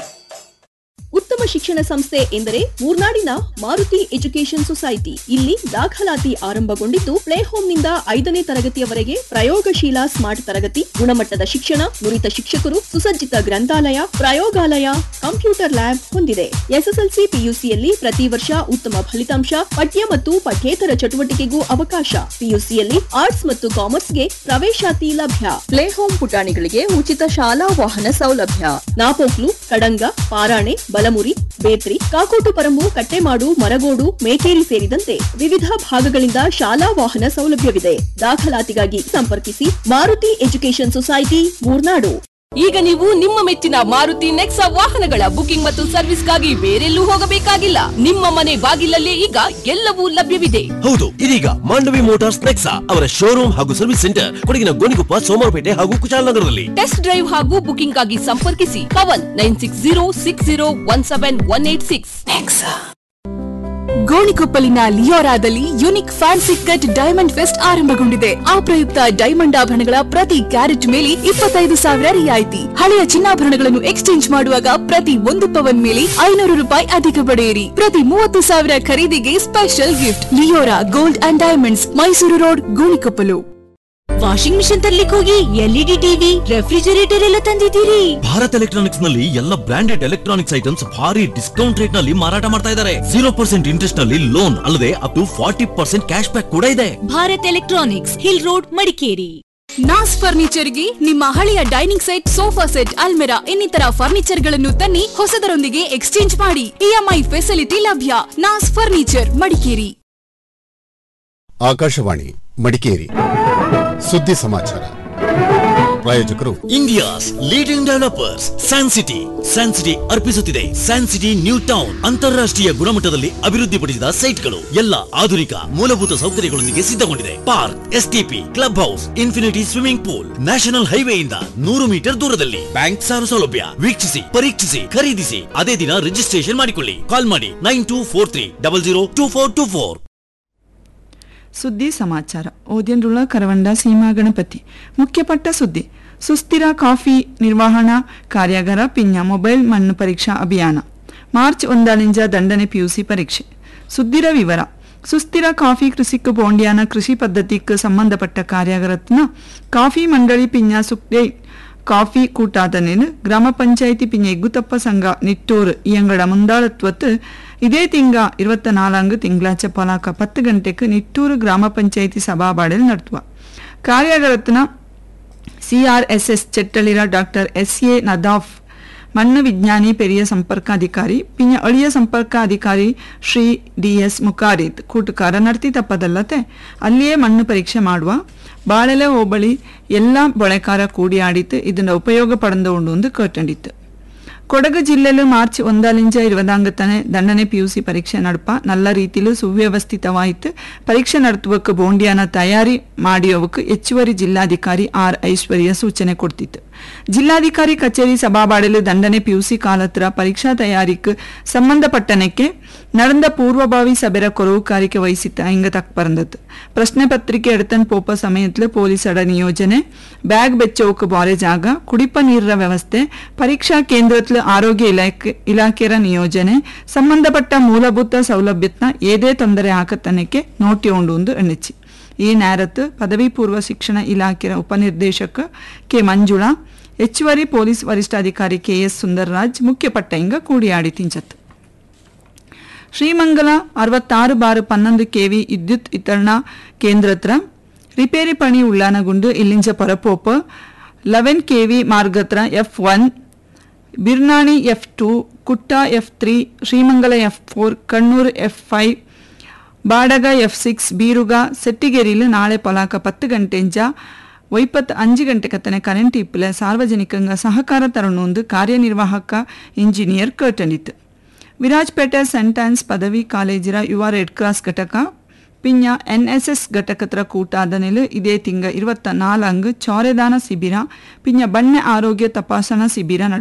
ಉತ್ತಮ ಶಿಕ್ಷಣ ಸಂಸ್ಥೆ ಎಂದರೆ ಮೂರ್ನಾಡಿನ ಮಾರುತಿ ಎಜುಕೇಶನ್ ಸೊಸೈಟಿ ಇಲ್ಲಿ ದಾಖಲಾತಿ ಆರಂಭಗೊಂಡಿದ್ದು ಪ್ಲೇ ಹೋಮ್ನಿಂದ ಐದನೇ ತರಗತಿಯವರೆಗೆ ಪ್ರಯೋಗಶೀಲ ಸ್ಮಾರ್ಟ್ ತರಗತಿ ಗುಣಮಟ್ಟದ ಶಿಕ್ಷಣ ನುರಿತ ಶಿಕ್ಷಕರು ಸುಸಜ್ಜಿತ ಗ್ರಂಥಾಲಯ ಪ್ರಯೋಗಾಲಯ ಕಂಪ್ಯೂಟರ್ ಲ್ಯಾಬ್ ಹೊಂದಿದೆ ಎಸ್ಎಸ್ಎಲ್ಸಿ ಪಿಯುಸಿಯಲ್ಲಿ ಪ್ರತಿ ವರ್ಷ ಉತ್ತಮ ಫಲಿತಾಂಶ ಪಠ್ಯ ಮತ್ತು ಪಠ್ಯೇತರ ಚಟುವಟಿಕೆಗೂ ಅವಕಾಶ ಪಿಯುಸಿಯಲ್ಲಿ ಆರ್ಟ್ಸ್ ಮತ್ತು ಕಾಮರ್ಸ್ಗೆ ಪ್ರವೇಶಾತಿ ಲಭ್ಯ ಪ್ಲೇ ಹೋಮ್ ಪುಟಾಣಿಗಳಿಗೆ ಉಚಿತ ಶಾಲಾ ವಾಹನ ಸೌಲಭ್ಯ ನಾಪೋಕ್ಲು ಕಡಂಗ ಪಾರಾಣೆ ಬಲಮುರಿ ಬೇತ್ರಿ ಕಾಕೋಟು ಪರಮು ಕಟ್ಟೆಮಾಡು ಮರಗೋಡು ಮೇಕೇರಿ ಸೇರಿದಂತೆ ವಿವಿಧ ಭಾಗಗಳಿಂದ ಶಾಲಾ ವಾಹನ ಸೌಲಭ್ಯವಿದೆ ದಾಖಲಾತಿಗಾಗಿ ಸಂಪರ್ಕಿಸಿ ಮಾರುತಿ ಎಜುಕೇಶನ್ ಸೊಸೈಟಿ ಮೂರ್ನಾಡು ಈಗ ನೀವು ನಿಮ್ಮ ಮೆಚ್ಚಿನ ಮಾರುತಿ ನೆಕ್ಸಾ ವಾಹನಗಳ ಬುಕಿಂಗ್ ಮತ್ತು ಸರ್ವಿಸ್ಗಾಗಿ ಬೇರೆಲ್ಲೂ ಹೋಗಬೇಕಾಗಿಲ್ಲ ನಿಮ್ಮ ಮನೆ ಬಾಗಿಲಲ್ಲೇ ಈಗ ಎಲ್ಲವೂ ಲಭ್ಯವಿದೆ ಹೌದು ಇದೀಗ ಮಾಂಡವಿ ಮೋಟಾರ್ಸ್ ನೆಕ್ಸಾ ಅವರ ಶೋರೂಮ್ ಹಾಗೂ ಸರ್ವಿಸ್ ಸೆಂಟರ್ ಕೊಡಗಿನ ಗೋಣಿಕೊಪ್ಪ ಸೋಮವಾರಪೇಟೆ ಹಾಗೂ ಕುಶಾಲನಗರದಲ್ಲಿ ಟೆಸ್ಟ್ ಡ್ರೈವ್ ಹಾಗೂ ಬುಕಿಂಗ್ ಆಗಿ ಸಂಪರ್ಕಿಸಿ Pavan nine six zero six zero one seven one eight six ಗೋಣಿಕೊಪ್ಪಲಿನ ಲಿಯೋರಾದಲ್ಲಿ unique fancy cut diamond fest ಆರಂಭಗೊಂಡಿದೆ ಆ ಪ್ರಯುಕ್ತ ಡೈಮಂಡ್ ಆಭರಣಗಳ ಪ್ರತಿ ಕ್ಯಾರೆಟ್ ಮೇಲೆ ಇಪ್ಪತ್ತೈದು ಸಾವಿರ ರಿಯಾಯಿತಿ ಹಳೆಯ ಚಿನ್ನಾಭರಣಗಳನ್ನು ಎಕ್ಸ್ಚೇಂಜ್ ಮಾಡುವಾಗ ಪ್ರತಿ ಒಂದು ಪವನ್ ಮೇಲೆ ಐನೂರು ರೂಪಾಯಿ ಅಧಿಕ ಪಡೆಯಿರಿ ಪ್ರತಿ ಮೂವತ್ತು ಸಾವಿರ ಖರೀದಿಗೆ special gift Leora gold and diamonds Mysuru road Gonikoppal washing machine ತರ್ಲಿಕ್ಕೆ ಹೋಗಿ ಎಲ್ಇಡಿ ಟಿವಿ ರೆಫ್ರಿಜರೇಟರ್ ಎಲ್ಲ ತಂದಿದ್ದೀರಿ ಭಾರತ್ ಎಲೆಕ್ಟ್ರಾನಿಕ್ಸ್ ನಲ್ಲಿ ಎಲ್ಲ ಬ್ರಾಂಡೆಡ್ ಎಲೆಕ್ಟ್ರಾನಿಕ್ಸ್ ಐಟಮ್ಸ್ ಭಾರಿ ಡಿಸ್ಕೌಂಟ್ ರೇಟ್ ನಲ್ಲಿ ಮಾರಾಟ ಮಾಡ್ತಾ ಇದ್ದಾರೆ ಜೀರೋ ಪರ್ಸೆಂಟ್ ಇಂಟ್ರೆಸ್ಟ್ ನಲ್ಲಿ ಲೋನ್ ಅಲ್ಲದೆ up to forty percent cash back ಕೂಡ ಇದೆ Bharat electronics hill road Madikeri Naz ಫರ್ನಿಚರ್ಗೆ ನಿಮ್ಮ ಹಳೆಯ ಡೈನಿಂಗ್ ಸೆಟ್ ಸೋಫಾ ಸೆಟ್ ಅಲ್ಮೆರಾ ಇನ್ನಿತರ ಫರ್ನಿಚರ್ ಗಳನ್ನು ತನ್ನಿ ಹೊಸದರೊಂದಿಗೆ ಎಕ್ಸ್ಚೇಂಜ್ ಮಾಡಿ ಇಎಂಐ ಫೆಸಿಲಿಟಿ ಲಭ್ಯ ನಾಸ್ ಫರ್ನಿಚರ್ ಮಡಿಕೇರಿ ಆಕಾಶವಾಣಿ ಮಡಿಕೇರಿ ಸುದ್ದಿ ಸಮಾಚಾರ ಪ್ರಾಯೋಜಕರು India's leading developers San City San City ಅರ್ಪಿಸುತ್ತಿದೆ ಸ್ಯಾನ್ ಸಿಟಿ ನ್ಯೂ ಟೌನ್ ಅಂತಾರಾಷ್ಟ್ರೀಯ ಗುಣಮಟ್ಟದಲ್ಲಿ ಅಭಿವೃದ್ಧಿಪಡಿಸಿದ ಸೈಟ್ಗಳು ಎಲ್ಲ ಆಧುನಿಕ ಮೂಲಭೂತ ಸೌಕರ್ಯಗಳೊಂದಿಗೆ ಸಿದ್ಧಗೊಂಡಿದೆ park STP club house infinity swimming pool national ಹೈವೇಯಿಂದ ನೂರು ಮೀಟರ್ ದೂರದಲ್ಲಿ ಬ್ಯಾಂಕ್ ಸಾಲ ಸೌಲಭ್ಯ ವೀಕ್ಷಿಸಿ ಪರೀಕ್ಷಿಸಿ ಖರೀದಿಸಿ ಅದೇ ದಿನ ರಿಜಿಸ್ಟ್ರೇಷನ್ ಮಾಡಿಕೊಳ್ಳಿ ಕಾಲ್ ಮಾಡಿ nine two four three double zero two four two four ಸುದ್ದಿ ಸಮಾಚಾರ ಓದ್ಯನ್ರುಳ ಕರವಂಡ ಸೀಮಾ ಗಣಪತಿ ಮುಖ್ಯಪಟ್ಟ ಸುದ್ದಿ ಸುಸ್ಥಿರ ಕಾಫಿ ನಿರ್ವಹಣಾ ಕಾರ್ಯಾಗಾರ ಪಿಂಜ ಮೊಬೈಲ್ ಮಣ್ಣು ಪರೀಕ್ಷಾ ಅಭಿಯಾನ ಮಾರ್ಚ್ ಒಂದಲಿಂಜ ದಂಡನೆ ಪಿಯುಸಿ ಪರೀಕ್ಷೆ ಸುದ್ದಿರ ವಿವರ ಸುಸ್ಥಿರ ಕಾಫಿ ಕೃಷಿಕ್ ಬೋಂಡ್ಯಾನ ಕೃಷಿ ಪದ್ಧತಿಕ್ ಸಂಬಂಧಪಟ್ಟ ಕಾರ್ಯಾಗಾರತ್ನ ಕಾಫಿ ಮಂಡಳಿ ಪಿಂಜ ಸುಕ್ಡೆ ಕಾಫಿ ಕೂಟಾದನೇನು ಗ್ರಾಮ ಪಂಚಾಯಿತಿ ಪಿಂಜ ಎಗ್ಗುತಪ್ಪ ಸಂಘ ನಿಟ್ಟೂರ್ ಇಯಂಗಡ ಮುಂದಾಳತ್ವತ್ತು ಇದೇ ತಿಂಗ ഇരുപത്തി നാലാങ്ക് തിങ്കളാഴ്ച പൊലാക്ക പത്ത് ഗಂಟೆക്ക് നിട്ടൂർ ഗ്രാമപഞ്ചായത്തി സഭാപാടിൽ നടത്തുക ಕಾರ್ಯಾಗಾರತ್ನ ಸಿಆರ್ಎಸ್ಎಸ್ ಚೆಟ್ಟಳಿರ ಡಾಕ್ಟರ್ ಎಸ್ ಎ ನದಾಫ್ ಮಣ್ಣು ವಿಜ್ಞಾನಿ ಪೆರಿಯ ಸಂಪರ್ಕಾಧಿಕಾರಿ ಪಿಂಜ ಅಳಿಯ ಸಂಪರ್ಕಾಧಿಕಾರಿ ಶ್ರೀ ಡಿ ಎಸ್ ಮುಕಾರಿತ್ ಕೂಟುಕಾರ ನಡ್ತಿ ತಪ್ಪದಲ್ಲತೆ ಅಲ್ಲಿಯೇ ಮಣ್ಣು ಪರೀಕ್ಷೆ ಮಾಡುವ ಬಾಳೆಲೆ ಹೋಬಳಿ ಎಲ್ಲ ಬೊಳೆಕಾರ ಕೂಡಿ ಆಡಿತು ಇದನ್ನ ಉಪಯೋಗ ಪಡೆದು ಉಂಡು ಕೇಟಂಡಿತ್ತು ಕೊಡಗು ಜಿಲ್ಲೆಲು ಮಾರ್ಚ್ ಒಂದಾಲಿಂಚ ഇരുപതാംഗത്തನೆ ದಂಡನೆ ಪಿಯುಸಿ ಪರೀಕ್ಷೆ ನಡಪ നല്ല ರೀತಿಲು ಸುವ್ಯವಸ್ಥಿತವಾಯಿತು ಪರೀಕ್ಷೆ ನಡೆಸುವಕ್ಕೆ ಬೋಂಡಿಯಾನ ತಯಾರಿ ಮಾಡಿಯವಕ್ಕೆ ಹೆಚ್ಚುವರಿ ಜಿಲ್ಲಾಧಿಕಾರಿ ಆರ್ ಐಶ್ವರ್ಯ ಸೂಚನೆ ಕೊಡ್ತಿತ್ತು ಜಿಲ್ಲಾಧಿಕಾರಿ ಕಚೇರಿ ಸಭಾಬಾಡಲು ದಂಡನೆ ಪಿಯುಸಿ ಕಾಲತ್ರ ಪರೀಕ್ಷಾ ತಯಾರಿக்கு ಸಂಬಂಧಪಟ್ಟನಕ್ಕೆ நடந்த பூர்வபாவி சபைர கொரவுக்காரிக்கு ವಹಿಸಿತ್ತ ಹಿಂಗ ತಕ್ ಪರಂದತ್ತು ಪ್ರಶ್ನೆ ಪತ್ರಿಕೆ ಎಡತನ್ ಪೋಪ ಸಮಯತ್ಲು ಪೊಲೀಸರ ನಿಯೋಜನೆ ಬ್ಯಾಗ್ ಬೆಚ್ಚೋಕ್ ಬಾರೆ ಜಾಗ ಕುಡಿಪ ನೀರಿನ ವ್ಯವಸ್ಥೆ ಪರೀಕ್ಷಾ ಕೇಂದ್ರತ್ಲು ಪೊಲೀಸ್ಲ ಆರೋಗ್ಯ ಇಲಾಖೆ ಇಲಾಖೆಯ ನಿಯೋಜನೆ ಸಂಬಂಧಪಟ್ಟ ಮೂಲಭೂತ ಸೌಲಭ್ಯತ್ನ ಏದೇ ತೊಂದರೆ ಆಕತನಕ್ಕೆ ನೋಟಿಯೋಂಡು ಒಂದು ಎಣ್ಣಿಸಿ ಈ ನೇರತ್ತು ಪದವಿ ಪೂರ್ವ ಶಿಕ್ಷಣ ಇಲಾಖೆಯ ಉಪನಿರ್ದೇಶಕ ಕೆ ಮಂಜುಳಾ ಹೆಚ್ಚುವರಿ ಪೊಲೀಸ್ ವರಿಷ್ಠಾಧಿಕಾರಿ ಕೆ ಎಸ್ ಸುಂದರ್ರಾಜ್ ಮುಖ್ಯ ಪಟ್ಟೆಂಗ ಕೂಡಿಯಾಡಿ ತಿಂಚತ್ತು ಶ್ರೀಮಂಗಲ ಅರವತ್ತಾರು ಬಾರು ಪನ್ನೊಂದು ಕೆವಿ ವಿದ್ಯುತ್ ವಿತರಣಾ ಕೇಂದ್ರತ್ರ ರಿಪೇರಿ ಪಣಿ ಉಳ್ಳಾನಗುಂಡು ಇಲ್ಲಿಂಚ ಪರಪೋಪ ಲೆವೆನ್ ಕೆವಿ ಮಾರ್ಗತ್ರ F one Birnani F two Kutta F three Srimangala F four Kannur F five Badaga F six Beeruga ಸೆಟ್ಟಿಗೇರಿಲು ನಾಳೆ ಪೊಲಾಕ ಪತ್ತು ಗಂಟೆಂಜ ಒಯ್ಪತ್ತು ಅಂಜು ಗಂಟೆ ಕತ್ತನೆ ಕರೆಂಟ್ ಇಪ್ಪಲೆ ಸಾರ್ವಜನಿಕಂಗ ಸಹಕಾರ ತರಣೊಂದು ಕಾರ್ಯನಿರ್ವಾಹಕ ಇಂಜಿನಿಯರ್ ಕರ್ಟನಿತ್ತು ವಿರಾಜ್ಪೇಟೆ ಸೆಂಟ್ ಆನ್ಸ್ ಪದವಿ ಕಾಲೇಜಿನ ಯುವ ರೆಡ್ ಕ್ರಾಸ್ ಘಟಕ ಪಿಂಜ ಎನ್ಎಸ್ಎಸ್ ಘಟಕತ್ರ ಕೂಟಾದ ನೆಲೆ ಇದೇ ತಿಂಗ ಇರುವತ್ತ ನಾಲಂಗ್ ಚೌರೆದಾನ ಶಿಬಿರ ಪಿಂಜ ಬಣ್ಣೆ ಆರೋಗ್ಯ ತಪಾಸಣಾ ಶಿಬಿರ